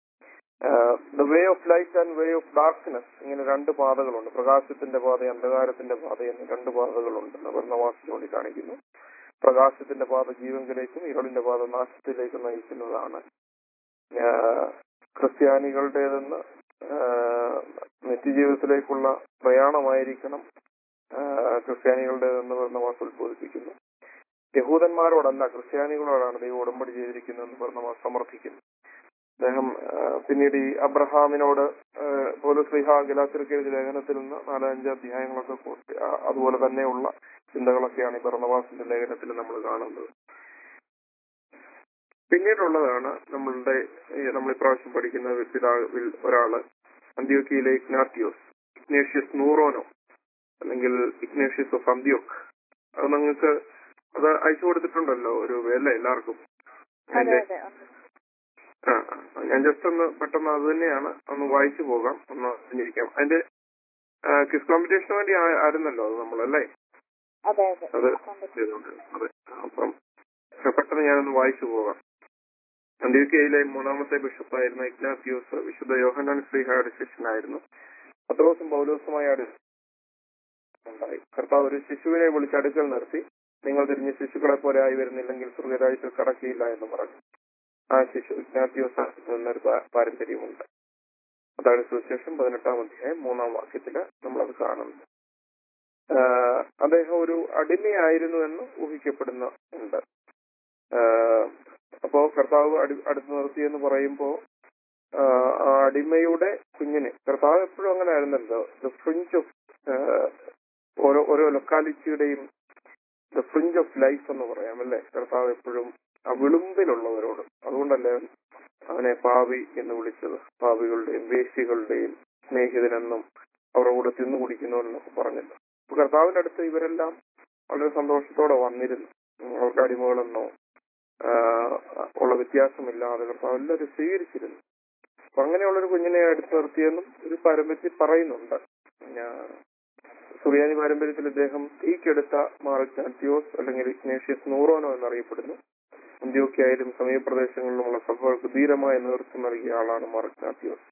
the way of light and way of darkness ഇങ്ങനെ രണ്ട് പാതകളുണ്ട് പ്രകാശത്തിന്റെ പാത അന്ധകാരത്തിന്റെ പാത എന്ന് രണ്ട് പാതകളുണ്ട് വർണ്ണവാസി ചൂണ്ടിക്കാണിക്കുന്നു പ്രകാശത്തിന്റെ പാത ജീവങ്കിലേക്കും ഇരുളിന്റെ പാത നാശത്തിലേക്കും നയിക്കുന്നതാണ് ആഹ് ക്രിസ്ത്യാനികളുടേതെന്ന് ആഹ് നിത്യജീവിതത്തിലേക്കുള്ള പ്രയാണമായിരിക്കണം ആഹ് ക്രിസ്ത്യാനികളുടേതെന്ന് ഭരണവാസ് ഉത്ബോധിപ്പിക്കുന്നു യഹൂദന്മാരോടല്ല ക്രിസ്ത്യാനികളോടാണ് ദൈവം ഉടമ്പടി ചെയ്തിരിക്കുന്നതെന്ന് ഭരണവാസ് സമർത്ഥിക്കുന്നു അദ്ദേഹം ആഹ് പിന്നീട് ഈ അബ്രഹാമിനോട് ആഹ് പോലീസ് സ്ലിഹ ഗലാത്തിർക്ക് എഴുതിയ ലേഖനത്തിൽ നിന്ന് നാലഞ്ച് അധ്യായങ്ങളൊക്കെ കൂട്ടി ആ- അതുപോലെ തന്നെയുള്ള ചിന്തകളൊക്കെയാണ് ഈ ഭരണവാസിന്റെ ലേഖനത്തിൽ നമ്മൾ കാണുന്നത് പിന്നീടുള്ളതാണ് നമ്മളുടെ ഈ നമ്മൾ ഇപ്രാവശ്യം പഠിക്കുന്ന പിതാവിൽ ഒരാള് അന്ത്യോക്കിയിലെ ഇഗ്നാത്തിയോസ് ഇഗ്നേഷ്യസ് നൂറോനോ അല്ലെങ്കിൽ ഇഗ്നേഷ്യസ് ഓഫ് അന്ത്യോക്ക് അത് നിങ്ങൾക്ക് അത് അയച്ചു കൊടുത്തിട്ടുണ്ടല്ലോ ഒരു വേല എല്ലാവർക്കും അതെ അതിന്റെ അതെ ഉണ്ട്. ആ ആ, ഞാൻ ജസ്റ്റ് ഒന്ന് പെട്ടെന്ന് അത് തന്നെയാണ് ഒന്ന് വായിച്ചു പോകാം ഒന്ന് അറിഞ്ഞിരിക്കാം അതിന്റെ ക്വിസ് കോമ്പറ്റീഷന് വേണ്ടി ആ- ആയിരുന്നല്ലോ അത് നമ്മളല്ലേ അതെ അതെ അത് ഉണ്ട്. ചെയ്തുകൊണ്ട് അതെ അപ്പം പെട്ടെന്ന് ഞാനൊന്ന് വായിച്ചു പോകാം അന്ത്യോക്കയിലെ മൂന്നാമത്തെ ബിഷപ്പായിരുന്ന ഇഗ്നാത്തിയോസ് വിശുദ്ധ യോഹന്നാൻ ശ്രീഹയുടെ ശിഷ്യനായിരുന്നു പത്രോസും പൗലോസുമായ ഉണ്ടായി കർത്താവ് ഒരു ശിശുവിനെ വിളിച്ച് അടുക്കൽ നിർത്തി നിങ്ങൾ തിരിഞ്ഞ് ശിശുക്കളെ പോലെ ആയി വരുന്നില്ലെങ്കിൽ സ്വർഗരാജ്യത്തിൽ കടക്കിയില്ല എന്ന് പറഞ്ഞു ആ ശിശു ഇഗ്നാത്തിയോസ് എന്നൊരു പാ- പാരമ്പര്യമുണ്ട് അതാണ് സുവിശേഷം പതിനെട്ടാം അധ്യായം മൂന്നാം വാക്യത്തില് നമ്മളത് കാണുന്നത് ആഹ് അദ്ദേഹം ഒരു അടിമയായിരുന്നു എന്ന് ഊഹിക്കപ്പെടുന്ന ഉണ്ട് ആഹ് അപ്പോ കർത്താവ് അടി അടുത്ത് നിർത്തി എന്ന് പറയുമ്പോ ആഹ് ആ അടിമയുടെ കുഞ്ഞിന് കർത്താവ് എപ്പോഴും അങ്ങനെ ആയിരുന്നല്ലോ ദ ഫ്രിഞ്ച് ഓഫ് ഓരോ ഓരോ ലൊക്കാലിറ്റിയുടെയും ദ ഫ്രിഞ്ച് ഓഫ് ലൈഫ് എന്ന് പറയാം അല്ലേ കർത്താവ് എപ്പോഴും ആ വിളുമ്പിലുള്ളവരോട് അതുകൊണ്ടല്ലേ അവൻ അവനെ പാവി എന്ന് വിളിച്ചത് പാവികളുടെയും വേശ്യകളുടെയും സ്നേഹിതനെന്നും അവരുടെ കൂടെ തിന്നു കുടിക്കുന്നവനെന്നൊക്കെ പറഞ്ഞല്ലോ അപ്പൊ കർത്താവിന്റെ അടുത്ത് ഇവരെല്ലാം വളരെ സന്തോഷത്തോടെ വന്നിരുന്നു ഉം, അവർക്ക് അടിമകളെന്നോ ആഹ്, ഉള്ള വ്യത്യാസമില്ലാതെ കർത്താവ് എല്ലാവരും സ്വീകരിച്ചിരുന്നു അപ്പൊ അങ്ങനെയുള്ളൊരു കുഞ്ഞിനെ അടുത്ത് നിർത്തിയെന്നും ഒരു പാരമ്പര്യത്തിൽ പറയുന്നുണ്ട് ഞാ- സുറിയാനി പാരമ്പര്യത്തിൽ ഇദ്ദേഹം തീക്കെടുത്ത മാർഗ്നാറ്റിയോസ് അല്ലെങ്കിൽ ഇഗ്നേഷ്യസ് നൂറോനോ എന്നറിയപ്പെടുന്നു അന്ത്യോക്യായാലും സമീപപ്രദേശങ്ങളിലുമുള്ള സഭകൾക്ക് ധീരമായ നേതൃത്വം നൽകിയ ആളാണ് മാർഗ്നാറ്റിയോസ്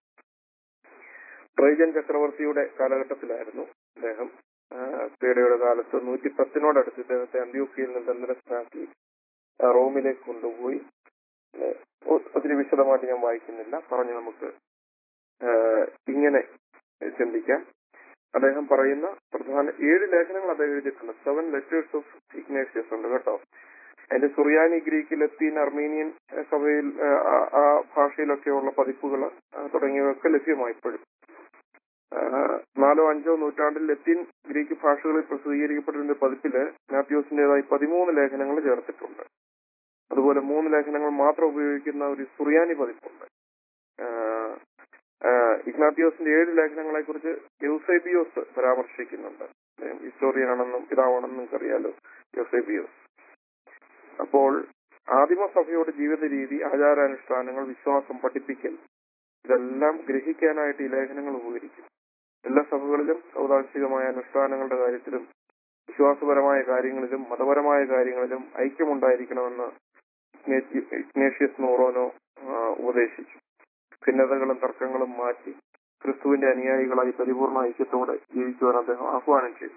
ട്രൈജൻ ചക്രവർത്തിയുടെ കാലഘട്ടത്തിലായിരുന്നു അദ്ദേഹം പീഡയുടെ കാലത്ത് നൂറ്റി പത്തിനോടടുത്ത് ഇദ്ദേഹത്തെ അന്ത്യോക്കയിൽ നിന്ന് ബന്ധനസ്ഥനാക്കി ആ, റോമിലേക്ക് കൊണ്ടുപോയി ഏ, ഒ- ഒത്തിരി വിശദമായിട്ട് ഞാൻ വായിക്കുന്നില്ല പറഞ്ഞു നമുക്ക് ആ, ഇങ്ങനെ ചിന്തിക്കാം അദ്ദേഹം പറയുന്ന പ്രധാന ഏഴ് ലേഖനങ്ങൾ അദ്ദേഹം എഴുതിയിട്ടുണ്ട് സെവൻ ലെറ്റേഴ്സ് ഓഫ് ഇഗ്നേഷ്യസ് ഉണ്ട് കേട്ടോ അതിന്റെ സുറിയാനി ഗ്രീക്ക് ലത്തീൻ അർമീനിയൻ ഏഹ്, സഭയിൽ ഏഹ്, ആ- ആ ഭാഷയിലൊക്കെയുള്ള പതിപ്പുകൾ തുടങ്ങിയവയൊക്കെ ലഭ്യമായി ഇപ്പോഴും ആഹ്, നാലോ അഞ്ചോ നൂറ്റാണ്ടിൽ ലത്തീൻ ഗ്രീക്ക് ഭാഷകളിൽ പ്രസിദ്ധീകരിക്കപ്പെട്ടിരുന്ന പതിപ്പില് മാത്യൂസിന്റേതായി പതിമൂന്ന് ലേഖനങ്ങൾ ചേർത്തിട്ടുണ്ട് അതുപോലെ മൂന്ന് ലേഖനങ്ങൾ മാത്രം ഉപയോഗിക്കുന്ന ഒരു സുറിയാനി പതിപ്പുണ്ട് ആഹ്, ആഹ്, ഇഗ്നാത്തിയോസിന്റെ ഏഴ് ലേഖനങ്ങളെ കുറിച്ച് യൂസേബിയോസ് പരാമർശിക്കുന്നുണ്ട് അദ്ദേഹം ഹിസ്റ്റോറിയൻ ആണെന്നും പിതാവാണെന്നും നിങ്ങൾക്കറിയാലോ യൂസേബിയോസ് അപ്പോൾ ആദിമസഭയുടെ ജീവിത രീതി ആചാരാനുഷ്ഠാനങ്ങൾ വിശ്വാസം പഠിപ്പിക്കൽ ഇതെല്ലാം ഗ്രഹിക്കാനായിട്ട് ഈ ലേഖനങ്ങൾ ഉപകരിക്കും എല്ലാ സഭകളിലും സൗദാശികമായ അനുഷ്ഠാനങ്ങളുടെ കാര്യത്തിലും വിശ്വാസപരമായ കാര്യങ്ങളിലും മതപരമായ കാര്യങ്ങളിലും ഐക്യമുണ്ടായിരിക്കണമെന്ന് ഇഗ്നേറ്റി- ഇഗ്നേഷ്യസ് നോറോനോ ആ, ഉപദേശിച്ചു ഭിന്നതകളും തർക്കങ്ങളും മാറ്റി ക്രിസ്തുവിന്റെ അനുയായികളായി പരിപൂർണ ഐക്യത്തോടെ ജീവിക്കുവാൻ അദ്ദേഹം ആഹ്വാനം ചെയ്തു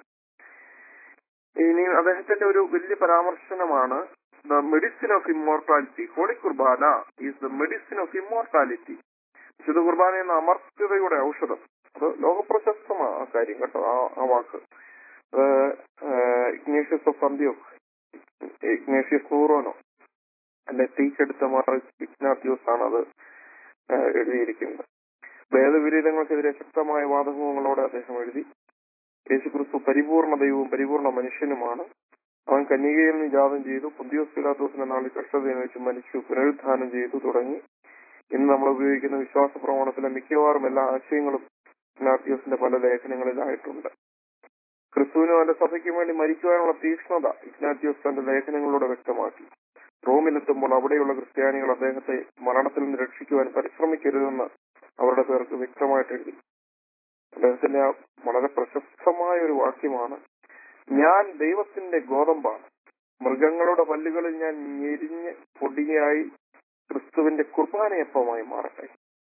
ഇനി അദ്ദേഹത്തിന്റെ ഒരു വലിയ പരാമർശനമാണ് the medicine of immortality holy Qurbana is the medicine of immortality വിശുദ്ധ കുർബാന എന്ന അമർത്യതയുടെ ഔഷധം അത് ലോകപ്രശസ്തമാണ് ആ കാര്യം കേട്ടോ ആ ആ വാക്ക് അത് ഇഗ്നേഷ്യസ് ഓഫ് അന്ത്യോ ഇഗ്നേഷ്യസ് നൂറോനോ അല്ലെ തീക്കെടുത്ത മാർ ഇഗ്നാത്യോസ് ആണ് അത് ആ, എഴുതിയിരിക്കുന്നത് വേദവിരീതങ്ങൾക്കെതിരെ ശക്തമായ വാദമുഖങ്ങളോടെ അദ്ദേഹം എഴുതി യേശുക്രിസ്തു പരിപൂർണ ദൈവവും പരിപൂർണ മനുഷ്യനുമാണ് അവൻ കന്യകയിൽ നിന്ന് ജാതം ചെയ്തു പുന്തിയോസ് പിലാത്തോസിന്റെ നാളിൽ കഷ്ടത അനുഭവിച്ച് മരിച്ചു പുനരുത്ഥാനം ചെയ്തു തുടങ്ങി ഇന്ന് നമ്മൾ ഉപയോഗിക്കുന്ന വിശ്വാസ പ്രമാണത്തിലെ മിക്കവാറും എല്ലാ ആശയങ്ങളും ഇഗ്നാത്തിയോസിന്റെ പല ലേഖനങ്ങളിലായിട്ടുണ്ട് ക്രിസ്തുവിനും അവന്റെ സഭയ്ക്കും വേണ്ടി മരിക്കുവാനുള്ള തീക്ഷ്ണത ഇഗ്നാത്തിയോസ് തന്റെ ലേഖനങ്ങളിലൂടെ വ്യക്തമാക്കി റോമിലെത്തുമ്പോൾ അവിടെയുള്ള ക്രിസ്ത്യാനികൾ അദ്ദേഹത്തെ മരണത്തിൽ നിന്ന് രക്ഷിക്കുവാൻ പരിശ്രമിക്കരുതെന്ന് അവരുടെ പേർക്ക് വ്യക്തമായിട്ട് എഴുതി അദ്ദേഹത്തിന്റെ ആ വളരെ പ്രശസ്തമായ ഒരു വാക്യമാണ് ഞാൻ ദൈവത്തിന്റെ ഗോതമ്പാണ് മൃഗങ്ങളുടെ പല്ലുകളിൽ ഞാൻ ഞെരിഞ്ഞ് പൊടിയായി ക്രിസ്തുവിന്റെ കുർബാനയപ്പമായി മാറട്ടെ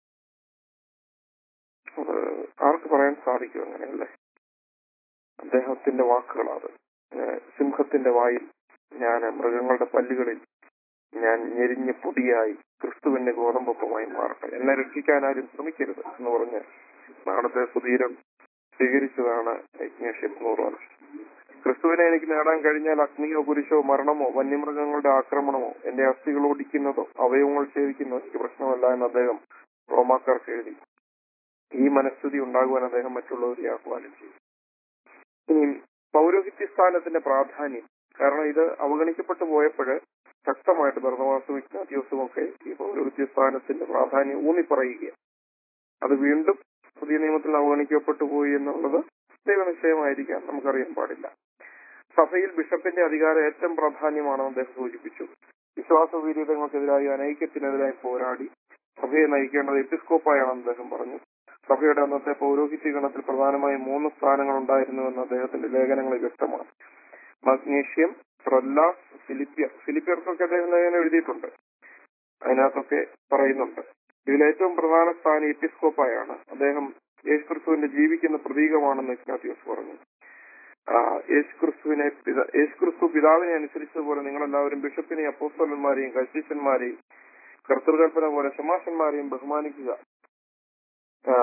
അത് ആർക്ക് പറയാൻ സാധിക്കും അങ്ങനെയല്ലേ അദ്ദേഹത്തിന്റെ വാക്കുകളാണ് ഏഹ് സിംഹത്തിന്റെ വായിൽ ഞാൻ മൃഗങ്ങളുടെ പല്ലുകളിൽ ഞാൻ ഞെരിഞ്ഞ പൊടിയായി ക്രിസ്തുവിന്റെ ഗോതമ്പൊപ്പമായി മാറട്ടെ എന്നെ രക്ഷിക്കാൻ ആരും ശ്രമിക്കരുത് എന്ന് പറഞ്ഞ് നാളത്തെ സുധീരം സ്വീകരിച്ചതാണ് ഇഗ്നേഷ്യസ് നൂറോൻ ക്രിസ്തുവിനെ എനിക്ക് നേടാൻ കഴിഞ്ഞാൽ അഗ്നിയോ കുരിശോ മരണമോ വന്യമൃഗങ്ങളുടെ ആക്രമണമോ എന്റെ അസ്ഥികൾ ഓടിക്കുന്നതോ അവയവങ്ങൾ ഛേദിക്കുന്നതോ എനിക്ക് പ്രശ്നമല്ല എന്ന് അദ്ദേഹം റോമാക്കാർക്ക് എഴുതി ഈ മനസ്ഥിതി ഉണ്ടാകുവാൻ അദ്ദേഹം മറ്റുള്ളവരെ ആഹ്വാനം ചെയ്തു ഇനി പൗരോഹിത്യ സ്ഥാനത്തിന്റെ പ്രാധാന്യം കാരണം ഇത് അവഗണിക്കപ്പെട്ടു പോയപ്പോൾ ശക്തമായിട്ട് ഭരണവാസും ഇഗ്നാത്യോസും ഒക്കെ ഈ പൗരോഹിത്യ സ്ഥാനത്തിന്റെ പ്രാധാന്യം ഊന്നി പറയുക അത് വീണ്ടും പുതിയ നിയമത്തിൽ അവഗണിക്കപ്പെട്ടു പോയി എന്നുള്ളത് ദൈവനിശ്ചയമായിരിക്കാം നമുക്കറിയാൻ പാടില്ല സഭയിൽ ബിഷപ്പിന്റെ അധികാരം ഏറ്റവും പ്രാധാന്യമാണെന്ന് അദ്ദേഹം സൂചിപ്പിച്ചു വിശ്വാസ വീര്യതകൾക്കെതിരായി അനൈക്യത്തിനെതിരായി പോരാടി സഭയെ നയിക്കേണ്ടത് എപ്പിസ്കോപ്പായാണെന്ന് അദ്ദേഹം പറഞ്ഞു സഭയുടെ അന്നത്തെ പൗരോഹിത്യ ഗണത്തിൽ പ്രധാനമായും മൂന്ന് സ്ഥാനങ്ങൾ ഉണ്ടായിരുന്നുവെന്ന് അദ്ദേഹത്തിന്റെ ലേഖനങ്ങളിൽ വ്യക്തമാണ് മഗ്നീഷ്യം ട്രൊല്ലാസ് ഫിലിപ്പിയർ ഫിലിപ്പിയർക്കൊക്കെ അദ്ദേഹം ലേഖനം എഴുതിയിട്ടുണ്ട് അതിനകത്തൊക്കെ പറയുന്നുണ്ട് ഇതിൽ ഏറ്റവും പ്രധാന സ്ഥാനം എപ്പിസ്കോപ്പായാണ് അദ്ദേഹം യേശുക്രിസ്തുവിന്റെ ജീവിക്കുന്ന പ്രതീകമാണെന്ന് ഇഗ്നാത്തിയോസ് പറഞ്ഞു ആ, യേശുക്രിസ്തുവിനെ പിത- യേശുക്രിസ്തു പിതാവിനെ അനുസരിച്ചതുപോലെ നിങ്ങളെല്ലാവരും ബിഷപ്പിനെയും അപ്പോസ്തലന്മാരെയും കശീശന്മാരെയും കർത്തൃകൽപ്പന പോലെ ശമാശന്മാരെയും ബഹുമാനിക്കുക ആ,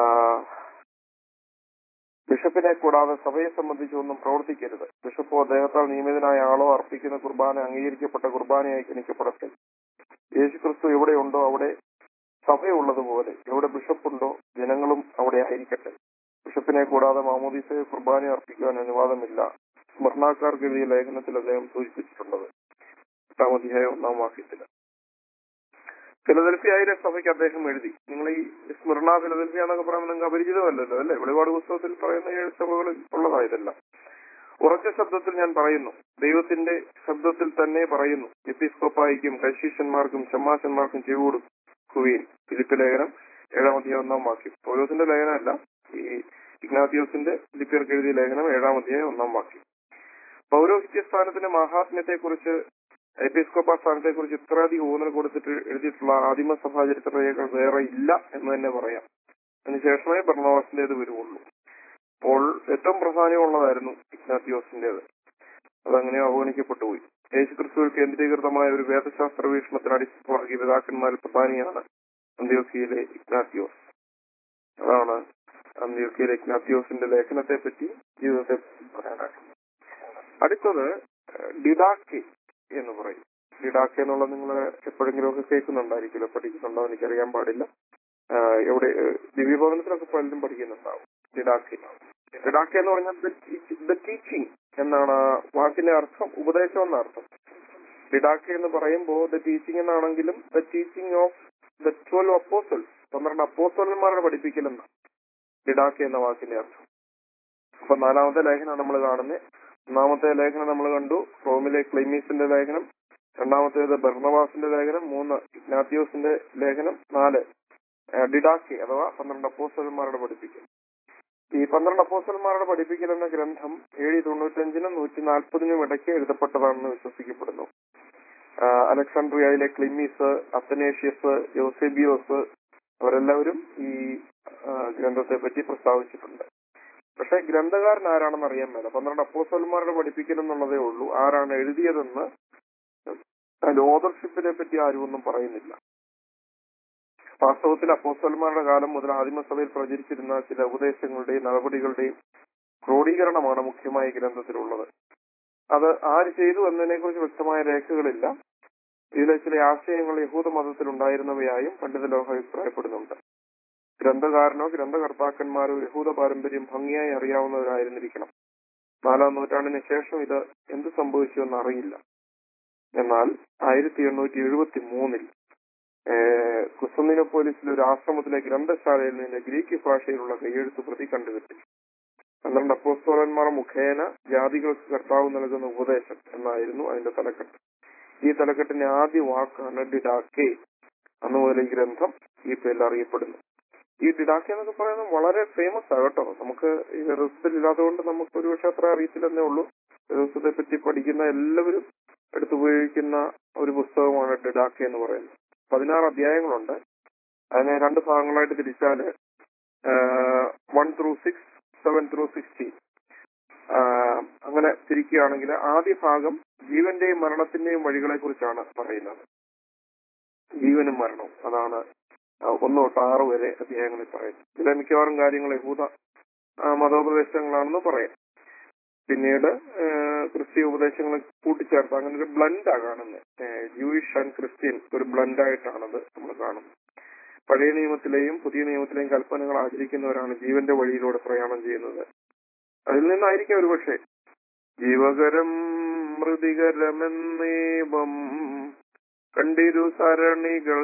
ബിഷപ്പിനെ കൂടാതെ സഭയെ സംബന്ധിച്ച് ഒന്നും പ്രവർത്തിക്കരുത് ബിഷപ്പോ അദ്ദേഹത്താൽ നിയമിതനായ ആളോ അർപ്പിക്കുന്ന കുർബാന അംഗീകരിക്കപ്പെട്ട കുർബാനയായി ഗണിക്കപ്പെടട്ടെ യേശുക്രിസ്തു എവിടെയുണ്ടോ അവിടെ സഭയുള്ളതുപോലെ എവിടെ ബിഷപ്പുണ്ടോ ജനങ്ങളും അവിടെ ആയിരിക്കട്ടെ ബിഷപ്പിനെ കൂടാതെ മാമോദീസയെ കുർബാന അർപ്പിക്കുവാൻ അനുവാദമില്ല സ്മരണാക്കാർക്ക് എഴുതിയ ലേഖനത്തിൽ അദ്ദേഹം സൂചിപ്പിച്ചിട്ടുള്ളത് എട്ടാം അധ്യായം ഒന്നാം വാക്യത്തില് ഫിലദൽഫിയയിലെ സഭയ്ക്ക് അദ്ദേഹം എഴുതി നിങ്ങൾ ഈ സ്മരണ ഫിലദൽഫിയ എന്നൊക്കെ പറയുമ്പോൾ നിങ്ങൾക്ക് അപരിചിതമല്ലല്ലോ അല്ലെ വെളിപാട് പുസ്തകത്തിൽ പറയുന്ന ഏഴ് സഭകളിൽ ഉള്ളതായതല്ല ഉറച്ച ശബ്ദത്തിൽ ഞാൻ പറയുന്നു ദൈവത്തിന്റെ ശബ്ദത്തിൽ തന്നെ പറയുന്നു എപ്പിസ്കോപ്പായിക്കും കശീഷന്മാർക്കും ഷമ്മാശന്മാർക്കും ചെവികൊടുക്കുകയും ഫിലിപ്പ് ലേഖനം ഏഴാം അധ്യായം ഒന്നാം വാക്യം പൗലോസിന്റെ ലേഖനമല്ല ഈ ഇഗ്നാത്തിയോസിന്റെ ഫിലിപ്പിയർക്ക് എഴുതിയ ലേഖനം ഏഴാം അധ്യായം ഒന്നാം വാക്യം പൗരോഹിത്യ സ്ഥാനത്തിന്റെ മഹാത്മ്യത്തെ കുറിച്ച് എപ്പിസ്കോപ്പ സ്ഥാനത്തെ കുറിച്ച് ഇത്രയധികം ഊന്നൽ കൊടുത്തിട്ട് എഴുതിയിട്ടുള്ള ആദിമ സഭാചരിത്ര രേഖകൾ വേറെ ഇല്ല എന്ന് തന്നെ പറയാം അതിനുശേഷമേ ഭരണവാസിന്റേത് വരുവുള്ളൂ അപ്പോൾ ഏറ്റവും പ്രാധാന്യമുള്ളതായിരുന്നു ഇഗ്നാത്തിയോസിന്റേത് അതങ്ങനെ അവഗണിക്കപ്പെട്ടു പോയി യേശുക്രിസ്തുവിൽ കേന്ദ്രീകൃതമായ ഒരു വേദശാസ്ത്ര വീക്ഷണത്തിന് അടിസ്ഥാനമാക്കിയ പിതാക്കന്മാരിൽ പ്രധാനിയാണ് അന്ത്യോക്കിയിലെ ഇഗ്നാത്തിയോസ് അതാണ് അന്ത്യോക്കിയിലെ ഇഗ്നാത്തിയോസിന്റെ ലേഖനത്തെ പറ്റി ജീവിതത്തെ പറ്റി പറയാനായിട്ട് അടുത്തത് ഡിഡാക്കി എന്ന് പറയും ഡിഡാക്കി എന്നുള്ളത് നിങ്ങൾ എപ്പോഴെങ്കിലുമൊക്കെ കേൾക്കുന്നുണ്ടായിരിക്കുമല്ലോ പഠിക്കുന്നുണ്ടോ എനിക്കറിയാൻ പാടില്ല ആ, എവിടെ ഏഹ്, ദിവ്യഭവനത്തിലൊക്കെ പലരും പഠിക്കുന്നുണ്ടാവും ഡിഡാക്കി ഡിഡാക്കി എന്ന് പറഞ്ഞാൽ ദ ടീച്ചിങ് എന്നാണ് ആ വാക്കിന്റെ അർത്ഥം ഉപദേശം എന്ന അർത്ഥം ഡിഡാക്കി എന്ന് പറയുമ്പോൾ ദ ടീച്ചിങ് എന്നാണെങ്കിലും the teaching of the twelve apostles പന്ത്രണ്ട് അപ്പോസലന്മാരുടെ പഠിപ്പിക്കൽ എന്നാണ് ഡിഡാക്കി എന്ന വാക്കിന്റെ അർത്ഥം അപ്പൊ നാലാമത്തെ ലേഖനം നമ്മൾ കാണുന്നത് ഒന്നാമത്തെ ലേഖനം നമ്മൾ കണ്ടു റോമിലെ ക്ലൈമീസിന്റെ ലേഖനം രണ്ടാമത്തേത് ബർണവാസിന്റെ ലേഖനം മൂന്ന് ഇഗ്നാത്തിയോസിന്റെ ലേഖനം നാല് ഏഹ് ഡിഡാക്കി അഥവാ പന്ത്രണ്ട് അപ്പോസ്റ്റലന്മാരുടെ പഠിപ്പിക്കൽ ഈ പന്ത്രണ്ട് അപ്പോസ്റ്റലന്മാരുടെ പഠിപ്പിക്കൽ എന്ന ഗ്രന്ഥം ഏഴ് തൊണ്ണൂറ്റഞ്ചിനും നൂറ്റി നാൽപ്പതിനും ഇടയ്ക്ക് എഴുതപ്പെട്ടതാണെന്ന് വിശ്വസിക്കപ്പെടുന്നു ആഹ് അലക്സാണ്ട്രിയയിലെ ക്ലിമീസ് അത്തനേഷ്യസ് യോസെബിയോസ് അവരെല്ലാവരും ഈ ആഹ് ഗ്രന്ഥത്തെ പറ്റി പ്രസ്താവിച്ചിട്ടുണ്ട് പക്ഷെ ഗ്രന്ഥകാരൻ ആരാണെന്ന് അറിയാൻ മേല പന്ത്രണ്ട് അപ്പോസ്റ്റലന്മാരുടെ പഠിപ്പിക്കൽ എന്നുള്ളതേ ഉള്ളൂ ആരാണ് എഴുതിയതെന്ന് അതിന്റെ ഓതർഷിപ്പിനെ പറ്റി ആരും ഒന്നും പറയുന്നില്ല വാസ്തവത്തിൽ അപ്പോസ്റ്റലന്മാരുടെ കാലം മുതൽ ആദിമസഭയിൽ പ്രചരിച്ചിരുന്ന ചില ഉപദേശങ്ങളുടെയും നടപടികളുടെയും ക്രോഡീകരണമാണ് മുഖ്യമായി ഈ ഗ്രന്ഥത്തിലുള്ളത് അത് ആര് ചെയ്തു എന്നതിനെ കുറിച്ച് വ്യക്തമായ രേഖകളില്ല ഇതിലെ ചില ആശയങ്ങൾ യഹൂദ മതത്തിൽ ഉണ്ടായിരുന്നവയായും പണ്ഡിത ലോക അഭിപ്രായപ്പെടുന്നുണ്ട് ഗ്രന്ഥകാരനോ ഗ്രന്ഥകർത്താക്കന്മാരോ യഹൂദ പാരമ്പര്യം ഭംഗിയായി അറിയാവുന്നവരായിരുന്നിരിക്കണം നാലാം നൂറ്റാണ്ടിന് ശേഷം ഇത് എന്ത് സംഭവിച്ചു എന്ന് അറിയില്ല എന്നാൽ ആയിരത്തി എണ്ണൂറ്റി എഴുപത്തി മൂന്നിൽ കുസന്നിനോപോലിസിലെ ഒരു ആശ്രമത്തിലെ ഗ്രന്ഥശാലയിൽ നിന്ന് ഗ്രീക്ക് ഭാഷയിലുള്ള കൈയെഴുത്ത് പ്രതി കണ്ടുകിട്ടി പന്ത്രണ്ട് അപ്പോസ്തോലന്മാർ മുഖേന ജാതികൾക്ക് കർത്താവ് നൽകുന്ന ഉപദേശം എന്നായിരുന്നു അതിന്റെ തലക്കെട്ട് ഈ തലക്കെട്ടിന്റെ ആദ്യ വാക്കാണ് ഡിഡാക്കെ അന്ന് മുതൽ ഈ ഗ്രന്ഥം ഈ പേരിൽ അറിയപ്പെടുന്നു ഈ ഡിഡാക്കെ എന്നൊക്കെ പറയുന്നത് വളരെ ഫേമസ് ആണ് കേട്ടോ നമുക്ക് ഈ വ്യവസ്ഥയിൽ ഇല്ലാത്തതുകൊണ്ട് നമുക്ക് ഒരുപക്ഷെ അത്ര അറിയത്തില്ലെന്നേ ഉള്ളൂ വ്യവസ്ഥത്തെ പറ്റി പഠിക്കുന്ന എല്ലാവരും എടുത്തുപയോഗിക്കുന്ന ഒരു പുസ്തകമാണ് ഡിഡാക്കെ എന്ന് പറയുന്നത് പതിനാറ് അധ്യായങ്ങളുണ്ട് അതിനെ രണ്ട് ഭാഗങ്ങളായിട്ട് തിരിച്ചാല് one through six seven through sixteen അങ്ങനെ തിരിക്കുകയാണെങ്കിൽ ആദ്യ ഭാഗം ജീവന്റെയും മരണത്തിന്റെയും വഴികളെ കുറിച്ചാണ് പറയുന്നത് ജീവനും മരണവും അതാണ് ആ, ഒന്ന് തൊട്ട് ആറ് വരെ അധ്യായങ്ങളിൽ പറയുന്നത് ഇതിലെ മിക്കവാറും കാര്യങ്ങൾ യഹൂദ ആ, മതോപദേശങ്ങളാണെന്ന് പറയാം പിന്നീട് ആ, ക്രിസ്തീയ ഉപദേശങ്ങൾ കൂട്ടിച്ചേർത്ത് അങ്ങനെ ഒരു ബ്ലൻഡാ കാണുന്നത് ജൂയിഷ് ആൻഡ് ക്രിസ്ത്യൻ ഒരു ബ്ലൻഡായിട്ടാണത് നമ്മൾ കാണുന്നത് പഴയ നിയമത്തിലെയും പുതിയ നിയമത്തിലെയും കൽപ്പനകൾ ആചരിക്കുന്നവരാണ് ജീവന്റെ വഴിയിലൂടെ പ്രയാണം ചെയ്യുന്നത് അതിൽ നിന്നായിരിക്കും ഒരുപക്ഷെ ജീവകരം മൃതികരമെന്നേവം കണ്ടിരു സരണികൾ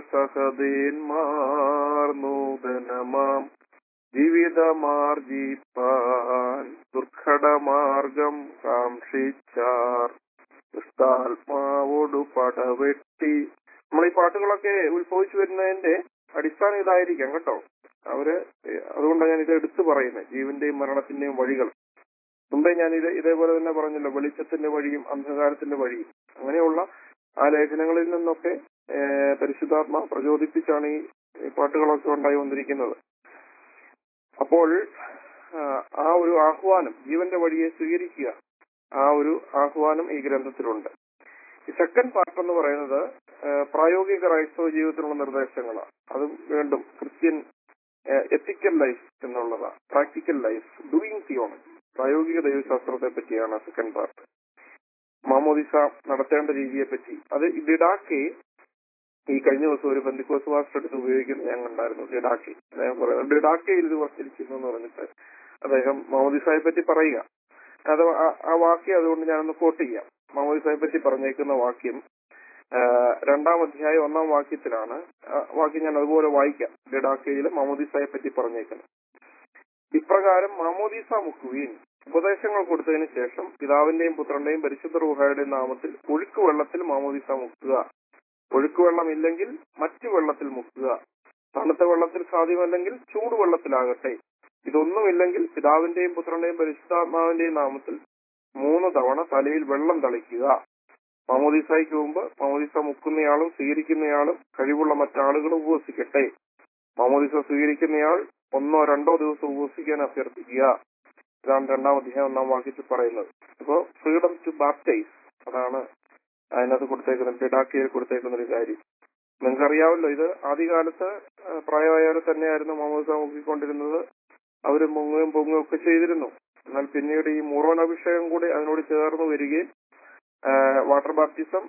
സഹദേന്മാർ നൂതനമാം ജീവിതമാർജിപ്പാൻ നടപ്പാൻ ദുർഘടമാർഗം കാക്ഷിച്ചാർ ക്രിസ്താത്മാവോടു പടവെട്ടി നമ്മൾ ഈ പാട്ടുകളൊക്കെ ഉത്ഭവിച്ചു വരുന്നതിന്റെ അടിസ്ഥാനം ഇതായിരിക്കാം കേട്ടോ അവര് ഏഹ് അതുകൊണ്ടാണ് ഞാൻ ഇത് എടുത്തു പറയുന്നത് ജീവന്റെയും മരണത്തിന്റെയും വഴികൾ മുമ്പേ ഞാൻ ഇത് ഇതേപോലെ തന്നെ പറഞ്ഞല്ലോ വെളിച്ചത്തിന്റെ വഴിയും അന്ധകാരത്തിന്റെ വഴിയും അങ്ങനെയുള്ള ആ ലേഖനങ്ങളിൽ നിന്നൊക്കെ ഏഹ് പരിശുദ്ധാത്മ പ്രചോദിപ്പിച്ചാണ് ഈ ഈ പാട്ടുകളൊക്കെ ഉണ്ടായി വന്നിരിക്കുന്നത് അപ്പോൾ ആ, ആ ഒരു ആഹ്വാനം ജീവന്റെ വഴിയെ സ്വീകരിക്കുക ആ ഒരു ആഹ്വാനം ഈ ഗ്രന്ഥത്തിലുണ്ട് ഈ സെക്കൻഡ് പാർട്ട് എന്ന് പറയുന്നത് ആ, പ്രായോഗിക ക്രൈസ്തവ ജീവിതത്തിനുള്ള നിർദ്ദേശങ്ങളാണ് അത് വീണ്ടും ക്രിസ്ത്യൻ എത്തിക്കൽ ലൈഫ് എന്നുള്ളതാണ് പ്രാക്ടിക്കൽ ലൈഫ് ഡൂയിങ് തിയോളജി പ്രായോഗിക ദൈവശാസ്ത്രത്തെ പറ്റിയാണ് സെക്കൻഡ് പാർട്ട് മാമോദിസ നടത്തേണ്ട രീതിയെ പറ്റി അത് ഡിഡാക്കെ ഈ കഴിഞ്ഞ ദിവസം ഒരു ബന്ധിക്കോസ് വാസ്റ്റർ എടുത്ത് ഉപയോഗിക്കുന്നത് ഞാൻ കണ്ടായിരുന്നു ഡിഡാക്കെ അദ്ദേഹം പറയുന്നത് ഡിഡാക്കയിൽ ഇത് വന്നിരിക്കുന്നു എന്ന് പറഞ്ഞിട്ട് അദ്ദേഹം മാമോദിസയെ പറ്റി പറയുക അത് ആ- ആ വാക്യം അതുകൊണ്ട് ഞാനൊന്ന് കോട്ട് ചെയ്യാം മാമോദിസയെ പറ്റി പറഞ്ഞേക്കുന്ന വാക്യം ആ, രണ്ടാം അധ്യായം ഒന്നാം വാക്യത്തിലാണ് ആ വാക്യം ഞാൻ അതുപോലെ വായിക്കാം ഡിഡാക്കയിൽ മാമോദിസയെ പറ്റി പറഞ്ഞേക്കുന്നത് ഇപ്രകാരം മാമോദീസ മുക്കുവീൻ ഉപദേശങ്ങൾ കൊടുത്തതിന് ശേഷം പിതാവിന്റെയും പുത്രന്റെയും പരിശുദ്ധ റൂഹായുടെയും നാമത്തിൽ ഒഴുക്ക് വെള്ളത്തിൽ മാമോദീസ മുക്കുക ഒഴുക്ക് വെള്ളം ഇല്ലെങ്കിൽ മറ്റു വെള്ളത്തിൽ മുക്കുക തണുത്ത വെള്ളത്തിൽ സാധ്യമല്ലെങ്കിൽ ചൂടുവെള്ളത്തിലാകട്ടെ ഇതൊന്നുമില്ലെങ്കിൽ പിതാവിന്റെയും പുത്രന്റെയും പരിശുദ്ധാത്മാവിന്റെയും നാമത്തിൽ മൂന്ന് തവണ തലയിൽ വെള്ളം തളിക്കുക മാമോദീസായ്ക്ക് മുമ്പ് മാമോദീസ മുക്കുന്നയാളും സ്വീകരിക്കുന്നയാളും കഴിവുള്ള മറ്റാളുകളും ഉപവസിക്കട്ടെ മാമോദീസ സ്വീകരിക്കുന്നയാൾ ഒന്നോ രണ്ടോ ദിവസം ഉപവസിക്കാൻ അഭ്യർത്ഥിക്കുക ഇതാണ് രണ്ടാം അധ്യായം ഒന്നാം വാക്യത്തിൽ പറയുന്നത് അപ്പോ ഫ്രീഡം ടു ബാപ്റ്റൈസ് അതാണ് അതിനകത്ത് കൊടുത്തേക്കുന്ന പിടാക്കിയിൽ കൊടുത്തേക്കുന്ന ഒരു കാര്യം നിങ്ങൾക്കറിയാമല്ലോ ഇത് ആദ്യകാലത്ത് ആ, പ്രായമായവരെ തന്നെയായിരുന്നു മാമോദിസ മുക്കിക്കൊണ്ടിരുന്നത് അവര് മുങ്ങുകയും പൊങ്ങുകയും ഒക്കെ ചെയ്തിരുന്നു എന്നാൽ പിന്നീട് ഈ മുറോൻ അഭിഷേകം കൂടി അതിനോട് ചേർന്ന് വരികയും വാട്ടർ ബാപ്റ്റിസം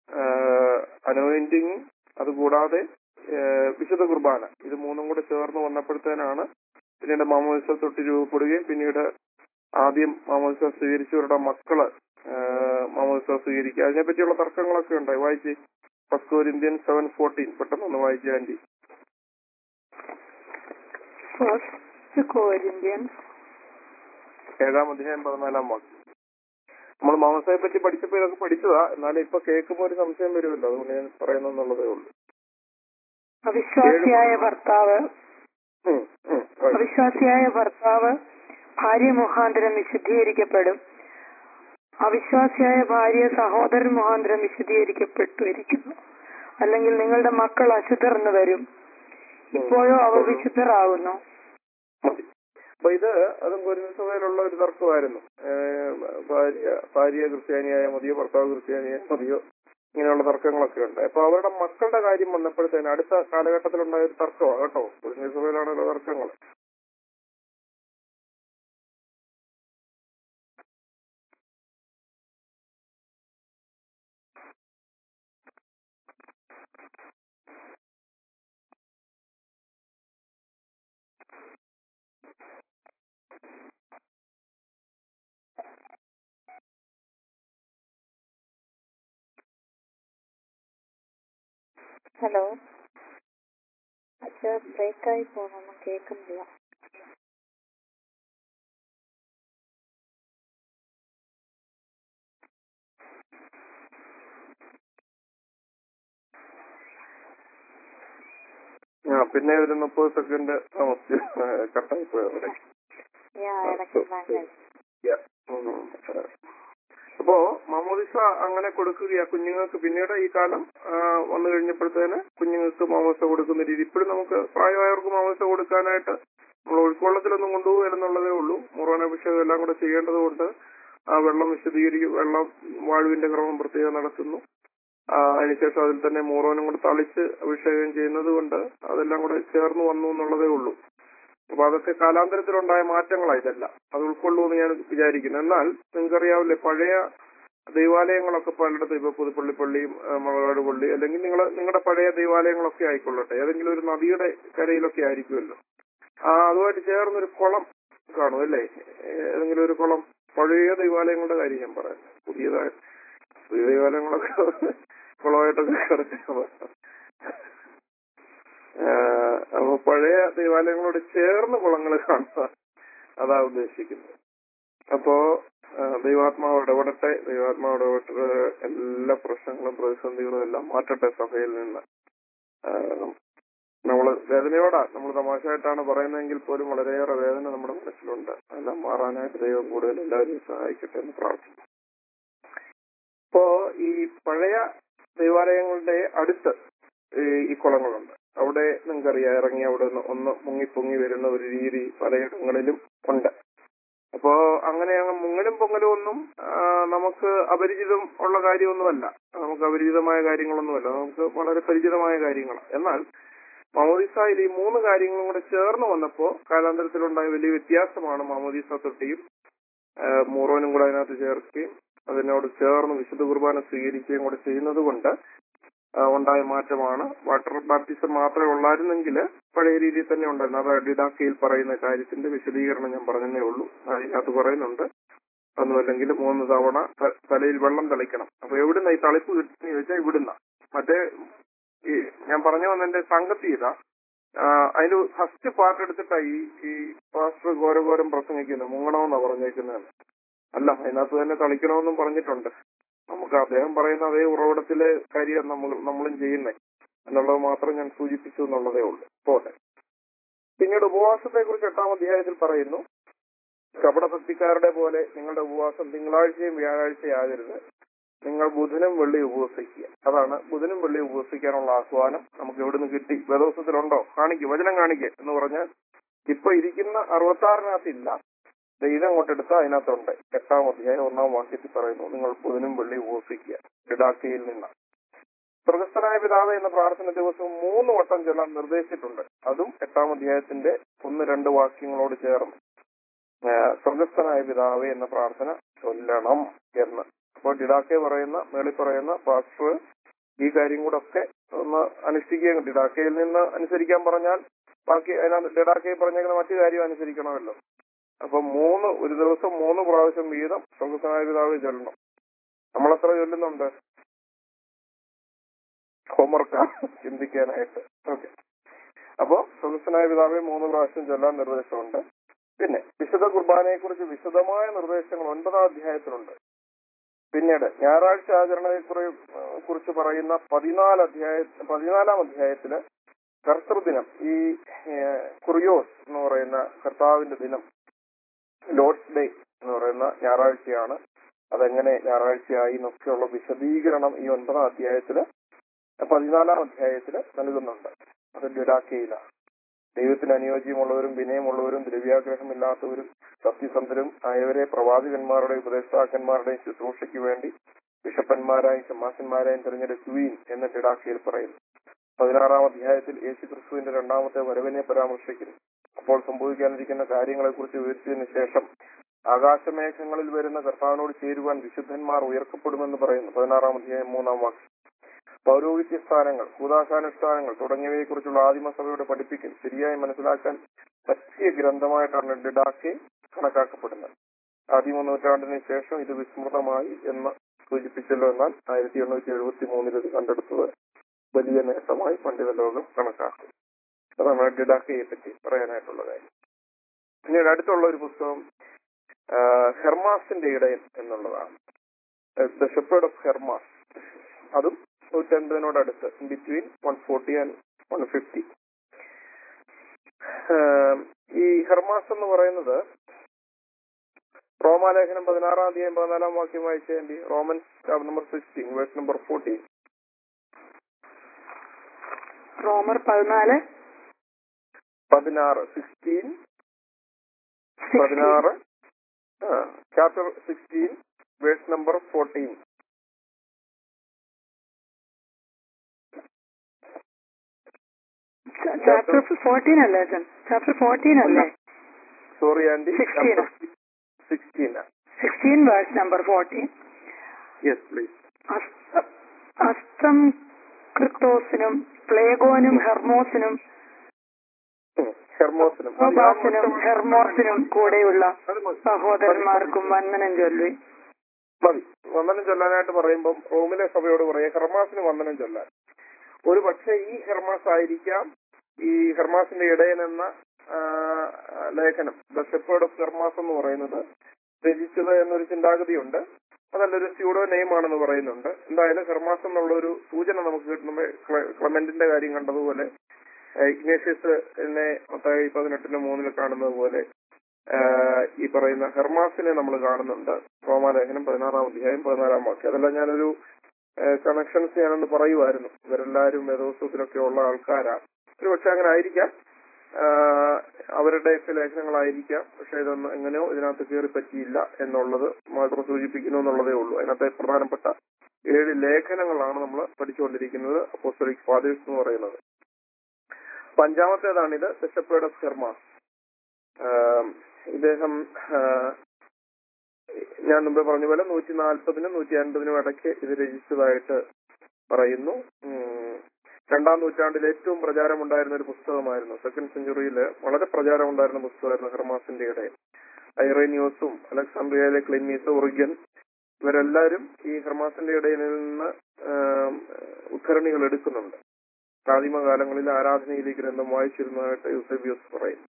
അനോയിന്റിങ് അതുകൂടാതെ ആ, വിശുദ്ധ കുർബാന ഇത് മൂന്നും കൂടെ ചേർന്ന് വന്നപ്പോഴത്തേനാണ് പിന്നീട് മാമോദിസ തൊട്ട് രൂപപ്പെടുകയും പിന്നീട് ആദ്യം മാമോദിസ സ്വീകരിച്ചവരുടെ മക്കള് ആ, മാമോദിസ സ്വീകരിക്കുക അതിനെപ്പറ്റിയുള്ള തർക്കങ്ങളൊക്കെ ഉണ്ടായി വായിച്ച് ഫസ്റ്റ് കോരിന്ത്യൻ സെവൻ ഫോർട്ടീൻ പെട്ടെന്ന് വായിച്ചു ആന്റി ഫസ്റ്റ് കോരിന്ത്യൻസ് ഏഴാം അധ്യായം പതിനാലാം വാക്യം നമ്മൾ മാമസയെ പറ്റി പഠിച്ചപ്പോ ഇതൊക്കെ പഠിച്ചതാ എന്നാലും ഇപ്പൊ കേൾക്കുമ്പോൾ ഒരു സംശയം വരുമല്ലോ അതുകൊണ്ട് ഞാൻ പറയുന്നെന്നുള്ളതേ ഉള്ളൂ അവിശ്വാസിയായ ഭർത്താവ് ഉം, ഉം, right. അവിശ്വാസിയായ ഭർത്താവ് ഭാര്യ മുഖാന്തരം വിശുദ്ധീകരിക്കപ്പെടും അവിശ്വാസിയായ ഭാര്യ സഹോദരൻ മുഖാന്തരം വിശുദ്ധീകരിക്കപ്പെട്ടിരിക്കുന്നു അല്ലെങ്കിൽ നിങ്ങളുടെ മക്കൾ അശുദ്ധർ എന്ന് വരും ഇപ്പോഴോ അവർ വിശുദ്ധരാകുന്നു മതി. അപ്പൊ ഇത് അതും സഭയിലുള്ള ഒരു തർക്കമായിരുന്നു ഏഹ് ഭാര്യ ഭാര്യ ക്രിസ്ത്യാനിയായ മതിയോ ഭർത്താവ് ക്രിസ്ത്യാനിയായ മതിയോ ഇങ്ങനെയുള്ള തർക്കങ്ങളൊക്കെ ഉണ്ട് അപ്പൊ അവരുടെ മക്കളുടെ കാര്യം വന്നപ്പോഴത്തേന് അടുത്ത കാലഘട്ടത്തിലുണ്ടായ ഒരു തർക്കമാണ് കേട്ടോ സഭയിലാണല്ലോ തർക്കങ്ങൾ ഹലോ അച്ഛാ ബ്രേക്കായി പോണൊന്നും കേൾക്കുന്നില്ല ആ പിന്നെ ഒരു മുപ്പത് സെക്കൻഡ് താമസിച്ച് കട്ടായി പോയത് അവിടെ ഞാൻ ഇടയ്ക്ക് ഭയങ്കര Yeah. ഉം. അപ്പോ മാമോദിസ അങ്ങനെ കൊടുക്കുകയാ കുഞ്ഞുങ്ങൾക്ക് പിന്നീട് ഈ കാലം ആ, വന്നു കഴിഞ്ഞപ്പോഴത്തേന് കുഞ്ഞുങ്ങൾക്ക് മാമോദിസ കൊടുക്കുന്ന രീതി ഇപ്പോഴും നമുക്ക് പ്രായമായവർക്ക് മാമോദിസ കൊടുക്കാനായിട്ട് നമ്മൾ ഒഴുക്കുവെള്ളത്തിലൊന്നും കൊണ്ടുപോകില്ലെന്നുള്ളതേ ഉള്ളൂ മുറോനഭിഷേകം എല്ലാം കൂടെ ചെയ്യേണ്ടത് കൊണ്ട് ആ വെള്ളം വിശദീകരിക്കും വെള്ളം വാഴുവിന്റെ ക്രമം പ്രത്യേകം നടത്തുന്നു ആ, അതിനുശേഷം അതിൽ തന്നെ മൂറോനും കൂടെ തളിച്ച് അഭിഷേകം ചെയ്യുന്നത് കൊണ്ട് അതെല്ലാം കൂടെ ചേർന്ന് വന്നു എന്നുള്ളതേ ഉള്ളൂ അപ്പൊ അതൊക്കെ കാലാന്തരത്തിലുണ്ടായ മാറ്റങ്ങളാണ് ഇതല്ല അത് ഉൾക്കൊള്ളൂന്ന് ഞാൻ വിചാരിക്കുന്നു എന്നാൽ നിങ്ങൾക്കറിയാവില്ലേ പഴയ ദൈവാലയങ്ങളൊക്കെ പലയിടത്തും ഇപ്പൊ പുതുപ്പള്ളി പള്ളിയും ആ, മകളാട് പള്ളി അല്ലെങ്കിൽ നിങ്ങൾ നിങ്ങളുടെ പഴയ ദൈവാലയങ്ങളൊക്കെ ആയിക്കൊള്ളട്ടെ ഏതെങ്കിലും ഒരു നദിയുടെ കരയിലൊക്കെ ആയിരിക്കുമല്ലോ ആ അതുമായിട്ട് ചേർന്നൊരു കുളം കാണും അല്ലേ ഏതെങ്കിലും ഒരു കുളം പഴയ ദൈവാലയങ്ങളുടെ കാര്യം ഞാൻ പറയാം പുതിയതായ പുതിയ ദൈവാലയങ്ങളൊക്കെ കുളമായിട്ടൊക്കെ കിടക്കുക ആഹ് അപ്പൊ പഴയ ദൈവാലയങ്ങളോട് ചേർന്ന് കുളങ്ങൾ കാണുക അതാ ഉദ്ദേശിക്കുന്നത് അപ്പോ ആ, ദൈവാത്മാവ് ഇടപെടട്ടെ ദൈവാത്മാവ് ഇടപെട്ട് എല്ലാ പ്രശ്നങ്ങളും പ്രതിസന്ധികളും എല്ലാം മാറ്റട്ടെ സഭയിൽ നിന്ന് ആ, നമ്മള് വേദനയോടാ നമ്മൾ തമാശയായിട്ടാണ് പറയുന്നതെങ്കിൽ പോലും വളരെയേറെ വേദന നമ്മുടെ മനസ്സിലുണ്ട് അതെല്ലാം മാറാനായിട്ട് ദൈവം കൂടുതൽ എല്ലാവരെയും സഹായിക്കട്ടെ എന്ന് പ്രാർത്ഥിക്കുന്നു ഇപ്പോ ഈ പഴയ ദൈവാലയങ്ങളുടെ അടുത്ത് ഈ ഈ കുളങ്ങളുണ്ട് അവിടെ നിങ്ങൾക്കറിയാം ഇറങ്ങി അവിടെ നിന്ന് ഒന്ന് മുങ്ങിപ്പൊങ്ങി വരുന്ന ഒരു രീതി പലയിടങ്ങളിലും ഉണ്ട് അപ്പോ അങ്ങനെ അങ്ങ് മുങ്ങലും പൊങ്ങലും ഒന്നും ആ, നമുക്ക് അപരിചിതം ഉള്ള കാര്യമൊന്നുമല്ല നമുക്ക് അപരിചിതമായ കാര്യങ്ങളൊന്നുമല്ല നമുക്ക് വളരെ പരിചിതമായ കാര്യങ്ങളാണ് എന്നാൽ മാമോദീസയിൽ ഈ മൂന്ന് കാര്യങ്ങളും കൂടെ ചേർന്ന് വന്നപ്പോ കാലാന്തരത്തിലുണ്ടായ വലിയ വ്യത്യാസമാണ് മാമോദീസ തൊട്ടിയും ആ, മൂറോനും കൂടെ അതിനകത്ത് ചേർക്കുകയും അതിനോട് ചേർന്ന് വിശുദ്ധ കുർബാന സ്വീകരിക്കുകയും കൂടെ ചെയ്യുന്നത് കൊണ്ട് ആ, ഉണ്ടായ മാറ്റമാണ് വാട്ടർ ബാപ്റ്റിസം മാത്രമേ ഉള്ളായിരുന്നെങ്കിൽ പഴയ രീതിയിൽ തന്നെ ഉണ്ടായിരുന്നു അത് ഡിഡാക്കയിൽ പറയുന്ന കാര്യത്തിന്റെ വിശദീകരണം ഞാൻ പറഞ്ഞതേ ഉള്ളൂ അതിനകത്ത് പറയുന്നുണ്ട് ഒന്നുമല്ലെങ്കിൽ മൂന്ന് തവണ ത- തലയിൽ വെള്ളം തളിക്കണം അപ്പൊ എവിടുന്ന ഈ തളിപ്പ് കിട്ടുന്ന ചോദിച്ചാൽ ഇവിടുന്ന മറ്റേ ഈ ഞാൻ പറഞ്ഞു വന്നതിന്റെ സംഗതി ഇതാ ആ, അതിന്റെ ഫസ്റ്റ് പാർട്ട് എടുത്തിട്ടാ ഈ ഈ പാസ്റ്റർ ഘോരഘോരം പ്രസംഗിക്കുന്നത് മുങ്ങണമെന്നാ പറഞ്ഞേക്കുന്നത് അല്ല അതിനകത്ത് തന്നെ തളിക്കണമെന്നും പറഞ്ഞിട്ടുണ്ട് നമുക്ക് അദ്ദേഹം പറയുന്ന അതേ ഉറവിടത്തിലെ കാര്യം നമ്മൾ നമ്മളും ചെയ്യുന്നേ എന്നുള്ളത് മാത്രം ഞാൻ സൂചിപ്പിച്ചു എന്നുള്ളതേ ഉള്ളൂ പോട്ടെ പിന്നീട് ഉപവാസത്തെ കുറിച്ച് എട്ടാം അധ്യായത്തിൽ പറയുന്നു കപടഭക്തിക്കാരുടെ പോലെ നിങ്ങളുടെ ഉപവാസം തിങ്കളാഴ്ചയും വ്യാഴാഴ്ചയും ആകരുത് നിങ്ങൾ ബുധനും വെള്ളി ഉപവസിക്കുക അതാണ് ബുധനും വെള്ളി ഉപവസിക്കാനുള്ള ആഹ്വാനം നമുക്ക് എവിടുന്ന് കിട്ടി വേദോസത്തിലുണ്ടോ കാണിക്ക് വചനം കാണിക്ക് എന്ന് പറഞ്ഞാൽ ഇപ്പൊ ഇരിക്കുന്ന അറുപത്താറിനകത്തില്ല ദേ ഇതങ്ങോട്ട് എടുത്താൽ അതിനകത്തുണ്ട് എട്ടാം അധ്യായം ഒന്നാം വാക്യത്തിൽ പറയുന്നു നിങ്ങൾ ബുധനും വെള്ളി ഉപവസിക്കുക ഇടാക്കയിൽ നിന്ന് സ്വർഗസ്ഥനായ പിതാവ് എന്ന പ്രാർത്ഥന ദിവസം മൂന്ന് വട്ടം ചൊല്ലാൻ നിർദ്ദേശിച്ചിട്ടുണ്ട് അതും എട്ടാം അധ്യായത്തിന്റെ ഒന്ന് രണ്ട് വാക്യങ്ങളോട് ചേർന്ന് ആ, സ്വർഗസ്ഥനായ പിതാവേ എന്ന പ്രാർത്ഥന ചൊല്ലണം എന്ന് അപ്പോൾ ഡിഡാക്കെ പറയുന്ന മേളി പറയുന്ന പാസ്റ്റർ ഈ കാര്യം കൂടെ ഒക്കെ ഒന്ന് അനുഷ്ഠിക്കുകയും ഡിഡാക്കയിൽ നിന്ന് അനുസരിക്കാൻ പറഞ്ഞാൽ ബാക്കി അതിനകത്ത് ഡിഡാക്കയിൽ പറഞ്ഞേക്കുന്ന മറ്റു കാര്യം അനുസരിക്കണമല്ലോ അപ്പൊ മൂന്ന് ഒരു ദിവസം മൂന്ന് പ്രാവശ്യം വീതം സ്വർഗസ്ഥനായ പിതാവ് ചൊല്ലണം നമ്മളെത്ര ചൊല്ലുന്നുണ്ട് ഹോംവർക്കാ ചിന്തിക്കാനായിട്ട് ഓക്കെ അപ്പോ സ്വർഗസ്ഥനായ പിതാവെ മൂന്ന് പ്രാവശ്യം ചൊല്ലാൻ നിർദ്ദേശമുണ്ട് പിന്നെ വിശുദ്ധ കുർബാനയെ കുറിച്ച് വിശദമായ നിർദ്ദേശങ്ങൾ ഒൻപതാം അധ്യായത്തിലുണ്ട് പിന്നീട് ഞായറാഴ്ച ആചരണത്തെ കുറിച്ച് പറയുന്ന പതിനാല് അധ്യായ പതിനാലാം അധ്യായത്തില് കർത്തൃദിനം ഈ ഏഹ്, കുറിയോസ് എന്ന് പറയുന്ന കർത്താവിന്റെ ദിനം ലോഡ്സ് ഡേ എന്ന് പറയുന്ന ഞായറാഴ്ചയാണ് അതെങ്ങനെ ഞായറാഴ്ചയായി എന്നൊക്കെയുള്ള വിശദീകരണം ഈ ഒൻപതാം അധ്യായത്തില് പതിനാലാം അധ്യായത്തില് നൽകുന്നുണ്ട് അത് ലിഡാക്കയിലാണ് ദൈവത്തിന് അനുയോജ്യമുള്ളവരും വിനയമുള്ളവരും ദ്രവ്യാഗ്രഹമില്ലാത്തവരും സത്യസന്ധരും ആയവരെ പ്രവാചകന്മാരുടെയും ഉപദേഷ്ടാക്കന്മാരുടെയും ശുശ്രൂഷയ്ക്ക് വേണ്ടി ബിഷപ്പന്മാരായും ശമാശന്മാരായും തിരഞ്ഞെടുക്കുവീൻ എന്ന് ലിഡാക്കയിൽ പറയുന്നു പതിനാറാം അധ്യായത്തിൽ യേശു ക്രിസ്തുവിന്റെ രണ്ടാമത്തെ വരവിനെ പരാമർശിക്കുന്നു അപ്പോൾ സംഭവിക്കാനിരിക്കുന്ന കാര്യങ്ങളെക്കുറിച്ച് വിവരിച്ചതിന് ശേഷം ആകാശമേഘങ്ങളിൽ വരുന്ന കർത്താവിനോട് ചേരുവാൻ വിശുദ്ധന്മാർ ഉയർക്കപ്പെടുമെന്ന് പറയുന്നു പതിനാറാം അധ്യായം മൂന്നാം വാക്യം പൗരോഹിത്യ സ്ഥാനങ്ങൾ കൂതാശാനുഷ്ഠാനങ്ങൾ തുടങ്ങിയവയെക്കുറിച്ചുള്ള ആദിമസഭയുടെ പഠിപ്പിക്കൽ ശരിയായി മനസ്സിലാക്കാൻ പറ്റിയ ഗ്രന്ഥമായിട്ടാണ് ഡിഡാക്കെ കണക്കാക്കപ്പെടുന്നത് ആദ്യ നൂറ്റാണ്ടിന് ശേഷം ഇത് വിസ്മൃതമായി എന്ന് സൂചിപ്പിച്ചല്ലോ എന്നാൽ ആയിരത്തി എണ്ണൂറ്റി എഴുപത്തി മൂന്നിൽ ഇത് കണ്ടെടുത്തത് വലിയ നേട്ടമായി പണ്ഡിത ലോകം കണക്കാക്കും അതാണ് ഡിഡാക്കയെ പറ്റി പറയാനായിട്ടുള്ള കാര്യം പിന്നീട് അടുത്തുള്ള ഒരു പുസ്തകം ആ, ഹെർമാസിന്റെ ഇടയൻ എന്നുള്ളതാണ് ദ ഷെപ്പേർഡ് ഓഫ് ഹെർമാസ് അതും നൂറ്റൻപതിനോടടുത്ത് between one forty and one fifty ഈ ഹെർമാസ് എന്ന് പറയുന്നത് റോമാലേഖനം പതിനാറാം അധ്യായം പതിനാലാം വാക്യം വായിച്ചേണ്ടി Romans chapter number sixteen verse number fourteen റോമർ പതിനാല് പതിനാറ് സിക്സ്റ്റീൻ പതിനാറ് chapter sixteen verse number fourteen chapter fourteen അല്ലേ അച്ഛൻ ചാപ്റ്റർ ഫോർട്ടീൻ അല്ലേ sorry aunty 16. Sixteen sixteen verse number fourteen yes please അസ്തം ക്രിത്തോസിനും പ്ലേഗോനും ഹെർമോസിനും ഹെർമോസിനും ഹോബാസിനും ഹെർമോസിനും കൂടെയുള്ള അത് മതി. സഹോദരന്മാർക്കും വന്ദനം ചൊല്ലി മതി വന്ദനം ചൊല്ലാനായിട്ട് പറയുമ്പം റോമിലെ സഭയോട് പറയാം ഹെർമാസിന് വന്ദനം ചൊല്ലാൻ ഒരു പക്ഷേ ഈ ഹെർമാസ് ആയിരിക്കാം ഈ ഹെർമാസിന്റെ ഇടയൻ എന്ന ആ, ലേഖനം ദ ഷെപ്പേർഡ് ഓഫ് ഹെർമാസ് എന്ന് പറയുന്നത് രചിച്ചത് എന്നൊരു ചിന്താഗതിയുണ്ട് അതല്ലൊരു സ്യൂഡോ നെയിം ആണെന്ന് പറയുന്നുണ്ട് എന്തായാലും ഹെർമാസ് എന്നുള്ള ഒരു സൂചന നമുക്ക് കിട്ടുമ്പോൾ ക്ലമന്റിന്റെ കാര്യം കണ്ടതുപോലെ ഏഹ് ഇഗ്നേഷ്യസ് എന്നെ മത്തായി പതിനെട്ടിന് മൂന്നിൽ കാണുന്നത് പോലെ ആഹ് ഈ പറയുന്ന ഹെർമാസിനെ നമ്മൾ കാണുന്നുണ്ട് റോമാലേഖനം പതിനാറാം അധ്യായം പതിനാലാം വാക്യം അതെല്ലാം ഞാനൊരു കണക്ഷൻസ് ഞാനൊന്ന് പറയുമായിരുന്നു ഇവരെല്ലാവരും വേദോത്സവത്തിലൊക്കെ ഉള്ള ആൾക്കാരാ ഒരു പക്ഷെ അങ്ങനെ ആയിരിക്കാം ആഹ് അവരുടെയൊക്കെ ലേഖനങ്ങളായിരിക്കാം പക്ഷെ ഇതൊന്നും എങ്ങനെയോ ഇതിനകത്ത് കയറി പറ്റിയില്ല എന്നുള്ളത് മാത്രം സൂചിപ്പിക്കുന്നു എന്നുള്ളതേ ഉള്ളൂ അതിനകത്തെ പ്രധാനപ്പെട്ട ഏഴ് ലേഖനങ്ങളാണ് നമ്മൾ പഠിച്ചുകൊണ്ടിരിക്കുന്നത് അപ്പോസ്റ്റലിക് ഫാദേഴ്സ് എന്ന് പറയുന്നത് അപ്പൊ അഞ്ചാമത്തേതാണിത് ബിഷപ്പേഡ് ഓഫ് ഹെർമാസ് ആഹ് ഇദ്ദേഹം ആഹ് ഞാൻ മുമ്പ് പറഞ്ഞ പോലെ നൂറ്റി നാൽപ്പതിനും നൂറ്റി അൻപതിനും ഇടയ്ക്ക് ഇത് രചിച്ചതായിട്ട് പറയുന്നു ഉം. രണ്ടാം നൂറ്റാണ്ടിൽ ഏറ്റവും പ്രചാരമുണ്ടായിരുന്ന ഒരു പുസ്തകമായിരുന്നു സെക്കൻഡ് സെഞ്ചുറിയിൽ വളരെ പ്രചാരമുണ്ടായിരുന്ന പുസ്തകമായിരുന്നു ഹെർമാസിന്റെ ഇടയിൽ ഐറേനിയോസും അലക്സാണ്ട്രിയയിലെ ക്ലിന്നീസ് ഒറിഗൻ ഇവരെല്ലാവരും ഈ ഹെർമാസിന്റെ ഇടയിൽ നിന്ന് ആം, ഉദ്ധരണികൾ എടുക്കുന്നുണ്ട് ആദിമകാലങ്ങളിൽ ആരാധനയിൽ ഈ ഗ്രന്ഥം വായിച്ചിരുന്നതായിട്ട് യൂസെബിയോസ് പറയുന്നു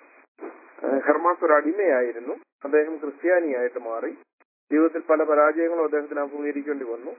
ഏഹ് ഹെർമാസ് ഒരു അടിമയായിരുന്നു അദ്ദേഹം ക്രിസ്ത്യാനിയായിട്ട് മാറി ജീവിതത്തിൽ പല പരാജയങ്ങളും അദ്ദേഹത്തിന് അഭിമുഖീകരിക്കേണ്ടി വന്നു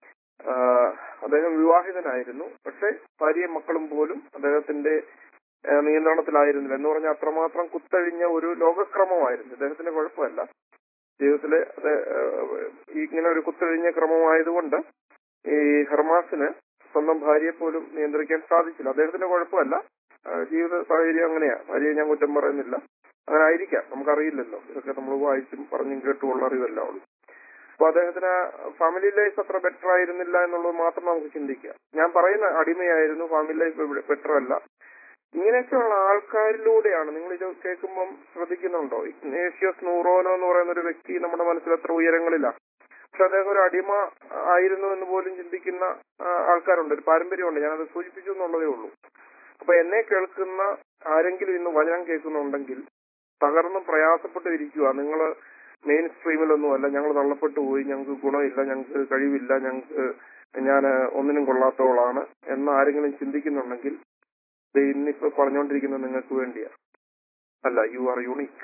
ആഹ് അദ്ദേഹം വിവാഹിതനായിരുന്നു പക്ഷെ ഭാര്യയും മക്കളും പോലും അദ്ദേഹത്തിന്റെ ഏഹ് നിയന്ത്രണത്തിലായിരുന്നില്ല എന്ന് പറഞ്ഞാൽ അത്രമാത്രം കുത്തഴിഞ്ഞ ഒരു ലോകക്രമമായിരുന്നു അദ്ദേഹത്തിന്റെ കുഴപ്പമല്ല ജീവിതത്തിലെ അത് ഏഹ് ഇങ്ങനെ ഒരു കുത്തഴിഞ്ഞ ക്രമമായതുകൊണ്ട് ഈ ഹെർമാസിന് സ്വന്തം ഭാര്യയെ പോലും നിയന്ത്രിക്കാൻ സാധിച്ചില്ല അദ്ദേഹത്തിന്റെ കുഴപ്പമല്ല ആഹ് ജീവിത സാഹചര്യം അങ്ങനെയാ ഭാര്യയെ ഞാൻ കുറ്റം പറയുന്നില്ല അങ്ങനെ ആയിരിക്കാം നമുക്കറിയില്ലല്ലോ ഇതൊക്കെ നമ്മൾ വായിച്ചും പറഞ്ഞും കേട്ടുമുള്ള അറിവല്ല ഉള്ളൂ അപ്പൊ അദ്ദേഹത്തിന് ഫാമിലി ലൈഫ് അത്ര ബെറ്റർ ആയിരുന്നില്ല എന്നുള്ളത് മാത്രം നമുക്ക് ചിന്തിക്കാം ഞാൻ പറയുന്ന അടിമയായിരുന്നു ഫാമിലി ലൈഫ് ബെറ്റർ അല്ല ഇങ്ങനെയൊക്കെയുള്ള ആൾക്കാരിലൂടെയാണ് നിങ്ങൾ ഇത് കേൾക്കുമ്പം ശ്രദ്ധിക്കുന്നുണ്ടോ ഇഗ്നേഷ്യസ് നൂറോനോ എന്ന് പറയുന്ന ഒരു വ്യക്തി നമ്മുടെ മനസ്സിൽ എത്ര ഉയരങ്ങളിലാണ് പക്ഷെ അദ്ദേഹം ഒരു അടിമ ആയിരുന്നു എന്ന് പോലും ചിന്തിക്കുന്ന ആ, ആൾക്കാരുണ്ട് ഒരു പാരമ്പര്യമുണ്ട് ഞാനത് സൂചിപ്പിച്ചു എന്നുള്ളതേ ഉള്ളൂ അപ്പൊ എന്നെ കേൾക്കുന്ന ആരെങ്കിലും ഇന്ന് വചനം കേൾക്കുന്നുണ്ടെങ്കിൽ തകർന്നും പ്രയാസപ്പെട്ട് ഇരിക്കുക നിങ്ങൾ മെയിൻ സ്ട്രീമിലൊന്നും അല്ല ഞങ്ങൾ തള്ളപ്പെട്ടു പോയി ഞങ്ങൾക്ക് ഗുണമില്ല ഞങ്ങൾക്ക് കഴിവില്ല ഞങ്ങൾക്ക് ഞാൻ ഒന്നിനും കൊള്ളാത്തവളാണ് എന്ന് ആരെങ്കിലും ചിന്തിക്കുന്നുണ്ടെങ്കിൽ ഇത് ഇന്നിപ്പോ പറഞ്ഞുകൊണ്ടിരിക്കുന്നത് നിങ്ങൾക്ക് വേണ്ടിയാ അല്ല യു ആർ യുണീക്ക്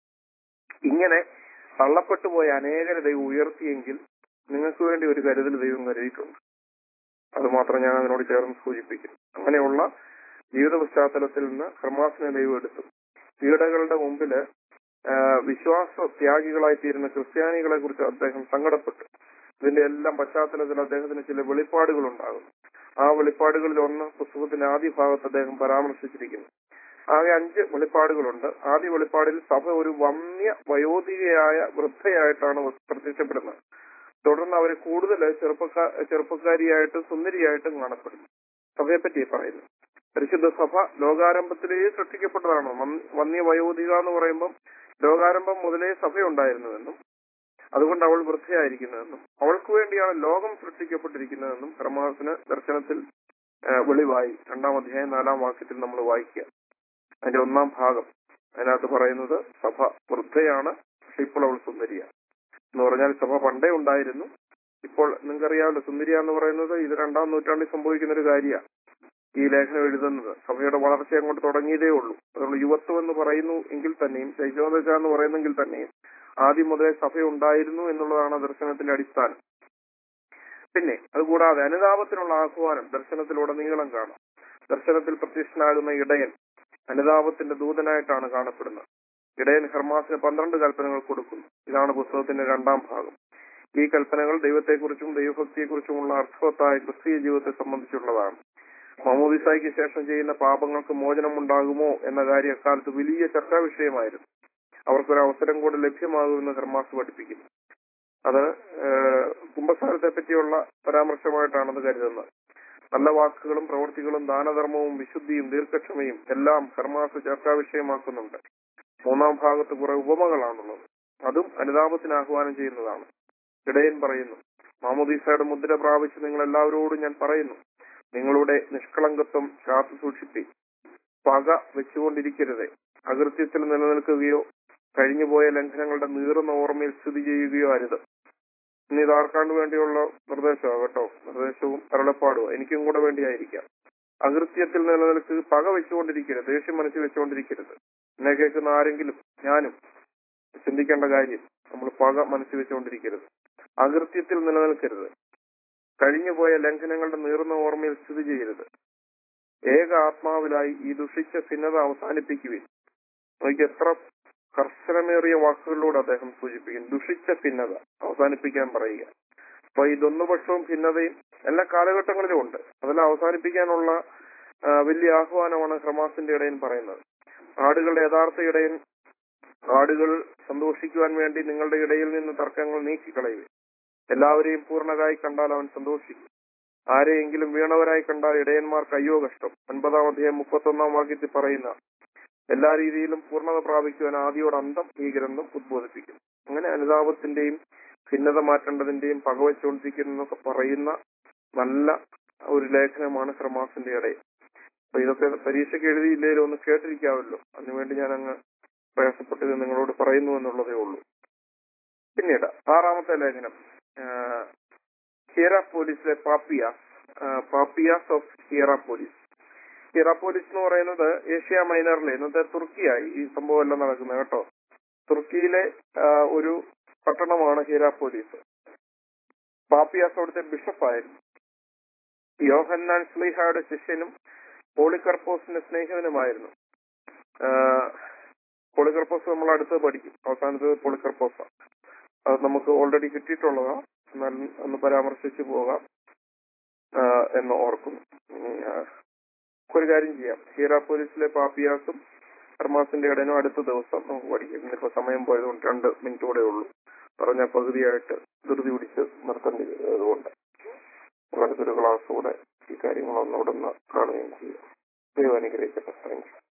ഇങ്ങനെ തള്ളപ്പെട്ടു പോയ അനേകരെ ദൈവം ഉയർത്തിയെങ്കിൽ നിങ്ങൾക്ക് വേണ്ടി ഒരു കരുതൽ ദൈവം കരുതിയിട്ടുണ്ട് അത് മാത്രം ഞാൻ അതിനോട് ചേർന്ന് സൂചിപ്പിക്കും അങ്ങനെയുള്ള ജീവിത പശ്ചാത്തലത്തിൽ നിന്ന് ഹർമാസിനെ ദൈവം എടുത്തു പീഡകളുടെ മുമ്പില് ആ, വിശ്വാസ ത്യാഗികളായി തീരുന്ന ക്രിസ്ത്യാനികളെ കുറിച്ച് അദ്ദേഹം സങ്കടപ്പെട്ടു ഇതിന്റെ എല്ലാം പശ്ചാത്തലത്തിൽ അദ്ദേഹത്തിന് ചില വെളിപ്പാടുകൾ ഉണ്ടാകുന്നു ആ വെളിപ്പാടുകളിൽ ഒന്ന് പുസ്തകത്തിന്റെ ആദ്യ ഭാഗത്ത് അദ്ദേഹം പരാമർശിച്ചിരിക്കുന്നു ആകെ അഞ്ച് വെളിപ്പാടുകളുണ്ട് ആദ്യ വെളിപ്പാടിൽ സഭ ഒരു വന്യ വയോധികയായ വൃദ്ധയായിട്ടാണ് പ്രത്യക്ഷപ്പെടുന്നത് തുടർന്ന് അവരെ കൂടുതൽ ചെറുപ്പക്കാ ചെറുപ്പക്കാരിയായിട്ടും സുന്ദരിയായിട്ടും കാണപ്പെടുന്നു സഭയെ പറ്റി പറയുന്നു പരിശുദ്ധ സഭ ലോകാരംഭത്തിലേ സൃഷ്ടിക്കപ്പെട്ടതാണ് വന്യ- വന്യ വയോധിക എന്ന് പറയുമ്പം ലോകാരംഭം മുതലേ സഭയുണ്ടായിരുന്നുവെന്നും അതുകൊണ്ട് അവൾ വൃദ്ധയായിരിക്കുന്നതെന്നും അവൾക്ക് വേണ്ടിയാണ് ലോകം സൃഷ്ടിക്കപ്പെട്ടിരിക്കുന്നതെന്നും ക്രമാസന ദർശനത്തിൽ ആ, വെളിവായി രണ്ടാം അധ്യായം നാലാം വാക്യത്തിൽ നമ്മൾ വായിക്കുക അതിന്റെ ഒന്നാം ഭാഗം അതിനകത്ത് പറയുന്നത് സഭ വൃദ്ധയാണ് പക്ഷെ ഇപ്പോൾ അവൾ സുന്ദരിയാണ് എന്ന് പറഞ്ഞാൽ സഭ പണ്ടേ ഉണ്ടായിരുന്നു ഇപ്പോൾ നിങ്ങൾക്കറിയാമല്ലോ സുന്ദരിയ എന്ന് പറയുന്നത് ഇത് രണ്ടാം നൂറ്റാണ്ടിൽ സംഭവിക്കുന്ന ഒരു കാര്യമാണ് ഈ ലേഖനം എഴുതുന്നത് സഭയുടെ വളർച്ച അങ്ങോട്ട് തുടങ്ങിയതേ ഉള്ളൂ അതുകൊണ്ട് യുവത്വം എന്ന് പറയുന്നു എങ്കിൽ തന്നെയും ശൈശവദശ എന്ന് പറയുന്നെങ്കിൽ തന്നെയും ആദ്യം മുതലേ സഭ ഉണ്ടായിരുന്നു എന്നുള്ളതാണ് ദർശനത്തിന്റെ അടിസ്ഥാനം പിന്നെ അതുകൂടാതെ അനുതാപത്തിനുള്ള ആഹ്വാനം ദർശനത്തിലുടനീളം കാണാം ദർശനത്തിൽ പ്രത്യക്ഷനാകുന്ന ഇടയൻ അനുതാപത്തിന്റെ ദൂതനായിട്ടാണ് കാണപ്പെടുന്നത് ഇടയൻ ഹെർമാസിന് പന്ത്രണ്ട് കൽപ്പനകൾ കൊടുക്കുന്നു ഇതാണ് പുസ്തകത്തിന്റെ രണ്ടാം ഭാഗം ഈ കൽപ്പനകൾ ദൈവത്തെക്കുറിച്ചും ദൈവഭക്തിയെക്കുറിച്ചുമുള്ള അർത്ഥവത്തായ ക്രിസ്തീയ ജീവിതത്തെ സംബന്ധിച്ചുള്ളതാണ് മമോദിസായിക്ക് ശേഷം ചെയ്യുന്ന പാപങ്ങൾക്ക് മോചനം ഉണ്ടാകുമോ എന്ന കാര്യം അക്കാലത്ത് വലിയ ചർച്ചാ വിഷയമായിരുന്നു അവർക്കൊരു അവസരം കൂടെ ലഭ്യമാകുമെന്ന് ഹെർമാസ് പഠിപ്പിക്കുന്നു അത് ഏഹ്, കുംഭസാരത്തെ പറ്റിയുള്ള പരാമർശമായിട്ടാണത് കരുതുന്നത് നല്ല വാക്കുകളും പ്രവൃത്തികളും ദാനധർമ്മവും വിശുദ്ധിയും ദീർഘക്ഷമയും എല്ലാം ഹെർമാസ് ചർച്ചാ വിഷയമാക്കുന്നുണ്ട് മൂന്നാം ഭാഗത്ത് കുറെ ഉപമകളാണുള്ളത് അതും അനുതാപത്തിന് ആഹ്വാനം ചെയ്യുന്നതാണ് ഇടയൻ പറയുന്നു മാമോദീസയുടെ മുദ്ര പ്രാപിച്ച് നിങ്ങൾ എല്ലാവരോടും ഞാൻ പറയുന്നു നിങ്ങളുടെ നിഷ്കളങ്കത്വം കാത്തു സൂക്ഷിപ്പി പക വെച്ചുകൊണ്ടിരിക്കരുത് അകൃത്യത്തിൽ നിലനിൽക്കുകയോ കഴിഞ്ഞുപോയ ലംഘനങ്ങളുടെ നീറുന്ന ഓർമ്മയിൽ സ്ഥിതി ചെയ്യുകയോ അരുത് ഇനി ഇത് ആർക്കാണ്ട് വേണ്ടിയുള്ള നിർദ്ദേശമാണ് കേട്ടോ നിർദ്ദേശവും അരുളപ്പാടും എനിക്കും കൂടെ വേണ്ടിയായിരിക്കാം അകൃത്യത്തിൽ നിലനിൽക്കുക പക വെച്ചുകൊണ്ടിരിക്കരുത് ദേഷ്യം മനസ്സിൽ വെച്ചുകൊണ്ടിരിക്കരുത് എന്നെ കേൾക്കുന്ന ആരെങ്കിലും ഞാനും ചിന്തിക്കേണ്ട കാര്യം നമ്മൾ പക മനസ്സിൽ വെച്ചുകൊണ്ടിരിക്കരുത് അകൃത്യത്തിൽ നിലനിൽക്കരുത് കഴിഞ്ഞുപോയ ലംഘനങ്ങളുടെ നീറുന്ന ഓർമ്മയിൽ സ്ഥിതി ചെയ്യരുത് ഏക ആത്മാവിലായി ഈ ദുഷിച്ച ഭിന്നത അവസാനിപ്പിക്കുവിൻ നോക്കി എത്ര കർശനമേറിയ വാക്കുകളിലൂടെ അദ്ദേഹം സൂചിപ്പിക്കും ദുഷിച്ച ഭിന്നത അവസാനിപ്പിക്കാൻ പറയുക അപ്പൊ ഈ ദ്വന്ദ്പക്ഷവും ഭിന്നതയും എല്ലാ കാലഘട്ടങ്ങളിലും ഉണ്ട് അതെല്ലാം അവസാനിപ്പിക്കാനുള്ള ആ, വലിയ ആഹ്വാനമാണ് ഹ്രമാസിന്റെ ഇടയൻ പറയുന്നത് ആടുകളുടെ യഥാർത്ഥ ഇടയൻ ആടുകൾ സന്തോഷിക്കുവാൻ വേണ്ടി നിങ്ങളുടെ ഇടയിൽ നിന്ന് തർക്കങ്ങൾ നീക്കിക്കളയുക എല്ലാവരെയും പൂർണ്ണരായി കണ്ടാൽ അവൻ സന്തോഷിക്കും ആരെയെങ്കിലും വീണവരായി കണ്ടാൽ ഇടയന്മാർക്ക് അയ്യോ കഷ്ടം ഒൻപതാം അധ്യായം മുപ്പത്തൊന്നാം വാക്യത്തിൽ പറയുന്ന എല്ലാ രീതിയിലും പൂർണ്ണത പ്രാപിക്കുവാൻ ആദ്യോട് അന്തം ഈ ഗ്രന്ഥം ഉദ്ബോധിപ്പിക്കും അങ്ങനെ അനുതാപത്തിന്റെയും ഭിന്നത മാറ്റേണ്ടതിന്റെയും പകവച്ചുകൊണ്ടിരിക്കുന്നതൊക്കെ പറയുന്ന നല്ല ഒരു ലേഖനമാണ് ക്രമാസിന്റെ ഇടയിൽ അപ്പൊ ഇതൊക്കെ പരീക്ഷയ്ക്ക് എഴുതിയില്ലേലും ഒന്ന് കേട്ടിരിക്കാമല്ലോ അതിനുവേണ്ടി ഞാൻ അങ്ങ് പ്രയാസപ്പെട്ടത് നിങ്ങളോട് പറയുന്നു എന്നുള്ളതേ ഉള്ളൂ പിന്നീട് ആറാമത്തെ ലേഖനം ഹിയറാപോലിസിലെ പാപ്പിയാസ് പാപ്പിയാസ് ഓഫ് ഹിയറാപോലിസ് ഹിയറാപോലിസ് എന്ന് പറയുന്നത് ഏഷ്യ മൈനറിലെ ഇന്നത്തെ തുർക്കിയായി ഈ സംഭവം എല്ലാം നടക്കുന്നത് കേട്ടോ തുർക്കിയിലെ ആ, ഒരു പട്ടണമാണ് ഹിയറാപോലിസ് പാപ്പിയാസ് അവിടുത്തെ ബിഷപ്പായിരുന്നു യോഹന്നാൻ സ്ലീഹയുടെ ശിഷ്യനും പോളികർപ്പോസിന്റെ സ്നേഹിതനുമായിരുന്നു പോളികർപ്പോസ് നമ്മൾ അടുത്ത് പഠിക്കും അവസാനത്ത് പോളികർപ്പോസ അത് നമുക്ക് ഓൾറെഡി കിട്ടിയിട്ടുള്ളതാ എന്നാൽ ഒന്ന് പരാമർശിച്ചു പോകാം ആ, എന്ന് ഓർക്കുന്നു ഉം, ആ, ഒരു കാര്യം ചെയ്യാം ഹീറാപോലിസിലെ പാപ്പിയാസും ഹർമാസിന്റെ ഇടനും അടുത്ത ദിവസം നമുക്ക് പഠിക്കാം ഇന്നിപ്പോ സമയം പോയതുകൊണ്ട് രണ്ട് മിനിറ്റ് കൂടെ ഉള്ളൂ പറഞ്ഞ പകുതിയായിട്ട് ധൃതി പിടിച്ച് നിർത്തേണ്ടി അതുകൊണ്ട് അടുത്തൊരു ക്ലാസ് കൂടെ ഈ കാര്യങ്ങളൊന്നുകൂടെ ഒന്ന് കാണുകയും ചെയ്യാം ദൈവം അനുഗ്രഹിക്കട്ടെ താങ്ക് യു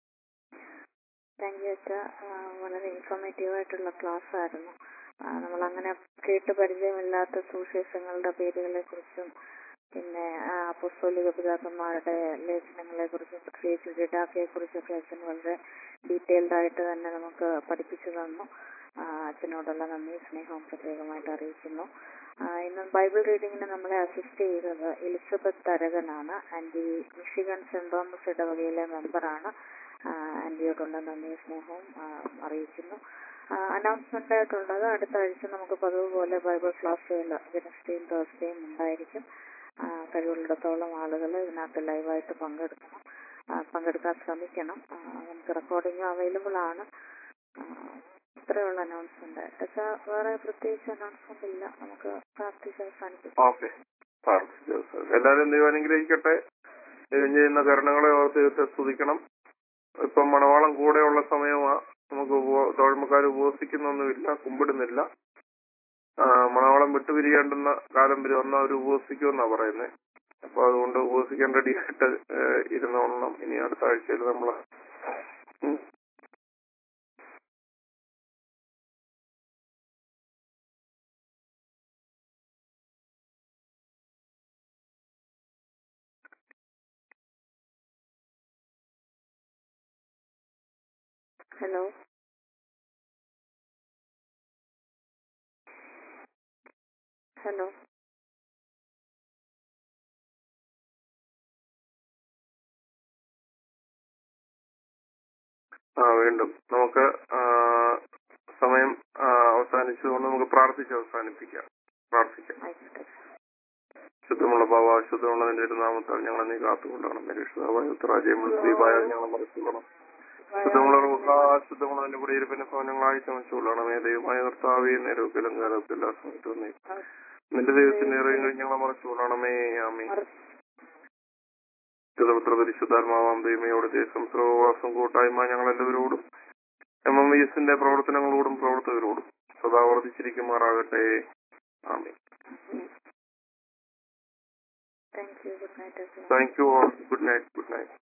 താങ്ക് യു അച്ഛ വളരെ ഇൻഫോർമേറ്റീവ് ആയിട്ടുള്ള ക്ലാസ് ആയിരുന്നു നമ്മൾ അങ്ങനെ കേട്ട് പരിചയമില്ലാത്ത സുവിശേഷങ്ങളുടെ പേരുകളെ കുറിച്ചും പിന്നെ ആ, അപ്പോസ്തോലിക പിതാക്കന്മാരുടെ ലേഖനങ്ങളെ കുറിച്ചും പ്രത്യേകിച്ച് ഗഡാഫിയെ കുറിച്ചൊക്കെ അച്ഛൻ വളരെ ഡീറ്റെയിൽഡ് ആയിട്ട് തന്നെ നമുക്ക് പഠിപ്പിച്ചു തന്നു ആ, അച്ഛനോടുള്ള നന്ദി സ്നേഹവും പ്രത്യേകമായിട്ട് അറിയിക്കുന്നു ആ, ഇന്ന് ബൈബിൾ റീഡിങ്ങിന് നമ്മളെ അസിസ്റ്റ് ചെയ്തത് എലിസബത്ത് തരകനാണ് ആൻറ്റി മിഷിഗൺ സെന്റ് തോമസ് ഇടവകയിലെ മെമ്പറാണ് ആൻറ്റിയോടുള്ള നന്ദി സ്നേഹവും ആ, അറിയിക്കുന്നു അനൗൺസ്മെന്റ് ആയിട്ടുള്ളത് അടുത്ത ആഴ്ച നമുക്ക് പതിവ് പോലെ ബൈബിൾ ക്ലാസ്സുകൾ വെനസ്ഡേയും തേഴ്സ്ഡേയും ഉണ്ടായിരിക്കും ആ, കഴിവുള്ളിടത്തോളം ആളുകൾ ഇതിനകത്ത് ലൈവായിട്ട് പങ്കെടുക്കണം ആ, പങ്കെടുക്കാൻ ശ്രമിക്കണം ആ, നമുക്ക് റെക്കോർഡിംഗ് അവൈലബിൾ ആണ് ആ, ഇത്രയുള്ള അനൗൺസ്മെന്റ് പക്ഷേ വേറെ പ്രത്യേകിച്ച് അനൗൺസ്മെന്റ് ഇല്ല നമുക്ക് പ്രാർത്ഥിച്ച് അവസാനിപ്പിക്കാം ഓക്കെ പ്രാർത്ഥിച്ചു എല്ലാവരും ദൈവം അനുഗ്രഹിക്കട്ടെ ദൈവം ചെയ്യുന്ന കരുണകളെ ഓർത്ത് ദൈവത്തെ സ്തുതിക്കണം ഇപ്പം മണവാളം കൂടെയുള്ള സമയമാ നമുക്ക് ഉപ- തോഴ്മക്കാർ ഉപവസിക്കുന്നൊന്നുമില്ല കുമ്പിടുന്നില്ല ആ, മണവാളം വിട്ടുപിരിയേണ്ടുന്ന കാലം വരെ ഒന്ന് അവർ ഉപവസിക്കുമെന്നാ പറയുന്നത് അപ്പൊ അതുകൊണ്ട് ഉപവസിക്കാൻ റെഡി ആയിട്ട് ഏഹ്, ഇരുന്നോളണം ഇനി അടുത്ത ആഴ്ചയിൽ നമ്മൾ ഹലോ ഹലോ ആ വീണ്ടും നമുക്ക് ആ, സമയം ആ, അവസാനിച്ചതുകൊണ്ട് നമുക്ക് പ്രാർത്ഥിച്ച് അവസാനിപ്പിക്കാം പ്രാർത്ഥിക്കാം ആയിക്കോട്ടെ ശുദ്ധമുള്ള ഭാവ ശുദ്ധമുള്ള നിന്റെ ഒരു നാമത്താൽ ഞങ്ങളെ നീ കാത്തുകൊണ്ടാണ് നിരീക്ഷിതമായ ഉത്തരാജയമുള്ള ദീപായ ഞങ്ങളെ മറിച്ചുകൊള്ളണം ശുദ്ധമുള്ള റൂഹ ശുദ്ധമുള്ള നിന്റെ കൂടെ ഇരുപ്പിന്റെ ഭവനങ്ങളായി ചമച്ചുകൊള്ളണമേ ദൈവമായ കർത്താവേ നേരത്തിലും കാലത്തില്ല സമയത്തും നീ നിന്റെ ദൈവത്തിന്റെ ഇറയും കഴിഞ്ഞ് ഞങ്ങളെ മറിച്ചുകൊള്ളണമേ ആമേ ശുദ്ധപുത്ര പരിശുദ്ധാത്മാവാം ദൈവമയോട് ദേശം സർവവാസം കൂട്ടായ്മ ഞങ്ങൾ എല്ലാവരോടും എം എം വി എസിന്റെ പ്രവർത്തനങ്ങളോടും പ്രവർത്തകരോടും സദാ വർദ്ധിച്ചിരിക്കുമാറാകട്ടെ ആമേ thank you good night thank you all good night good night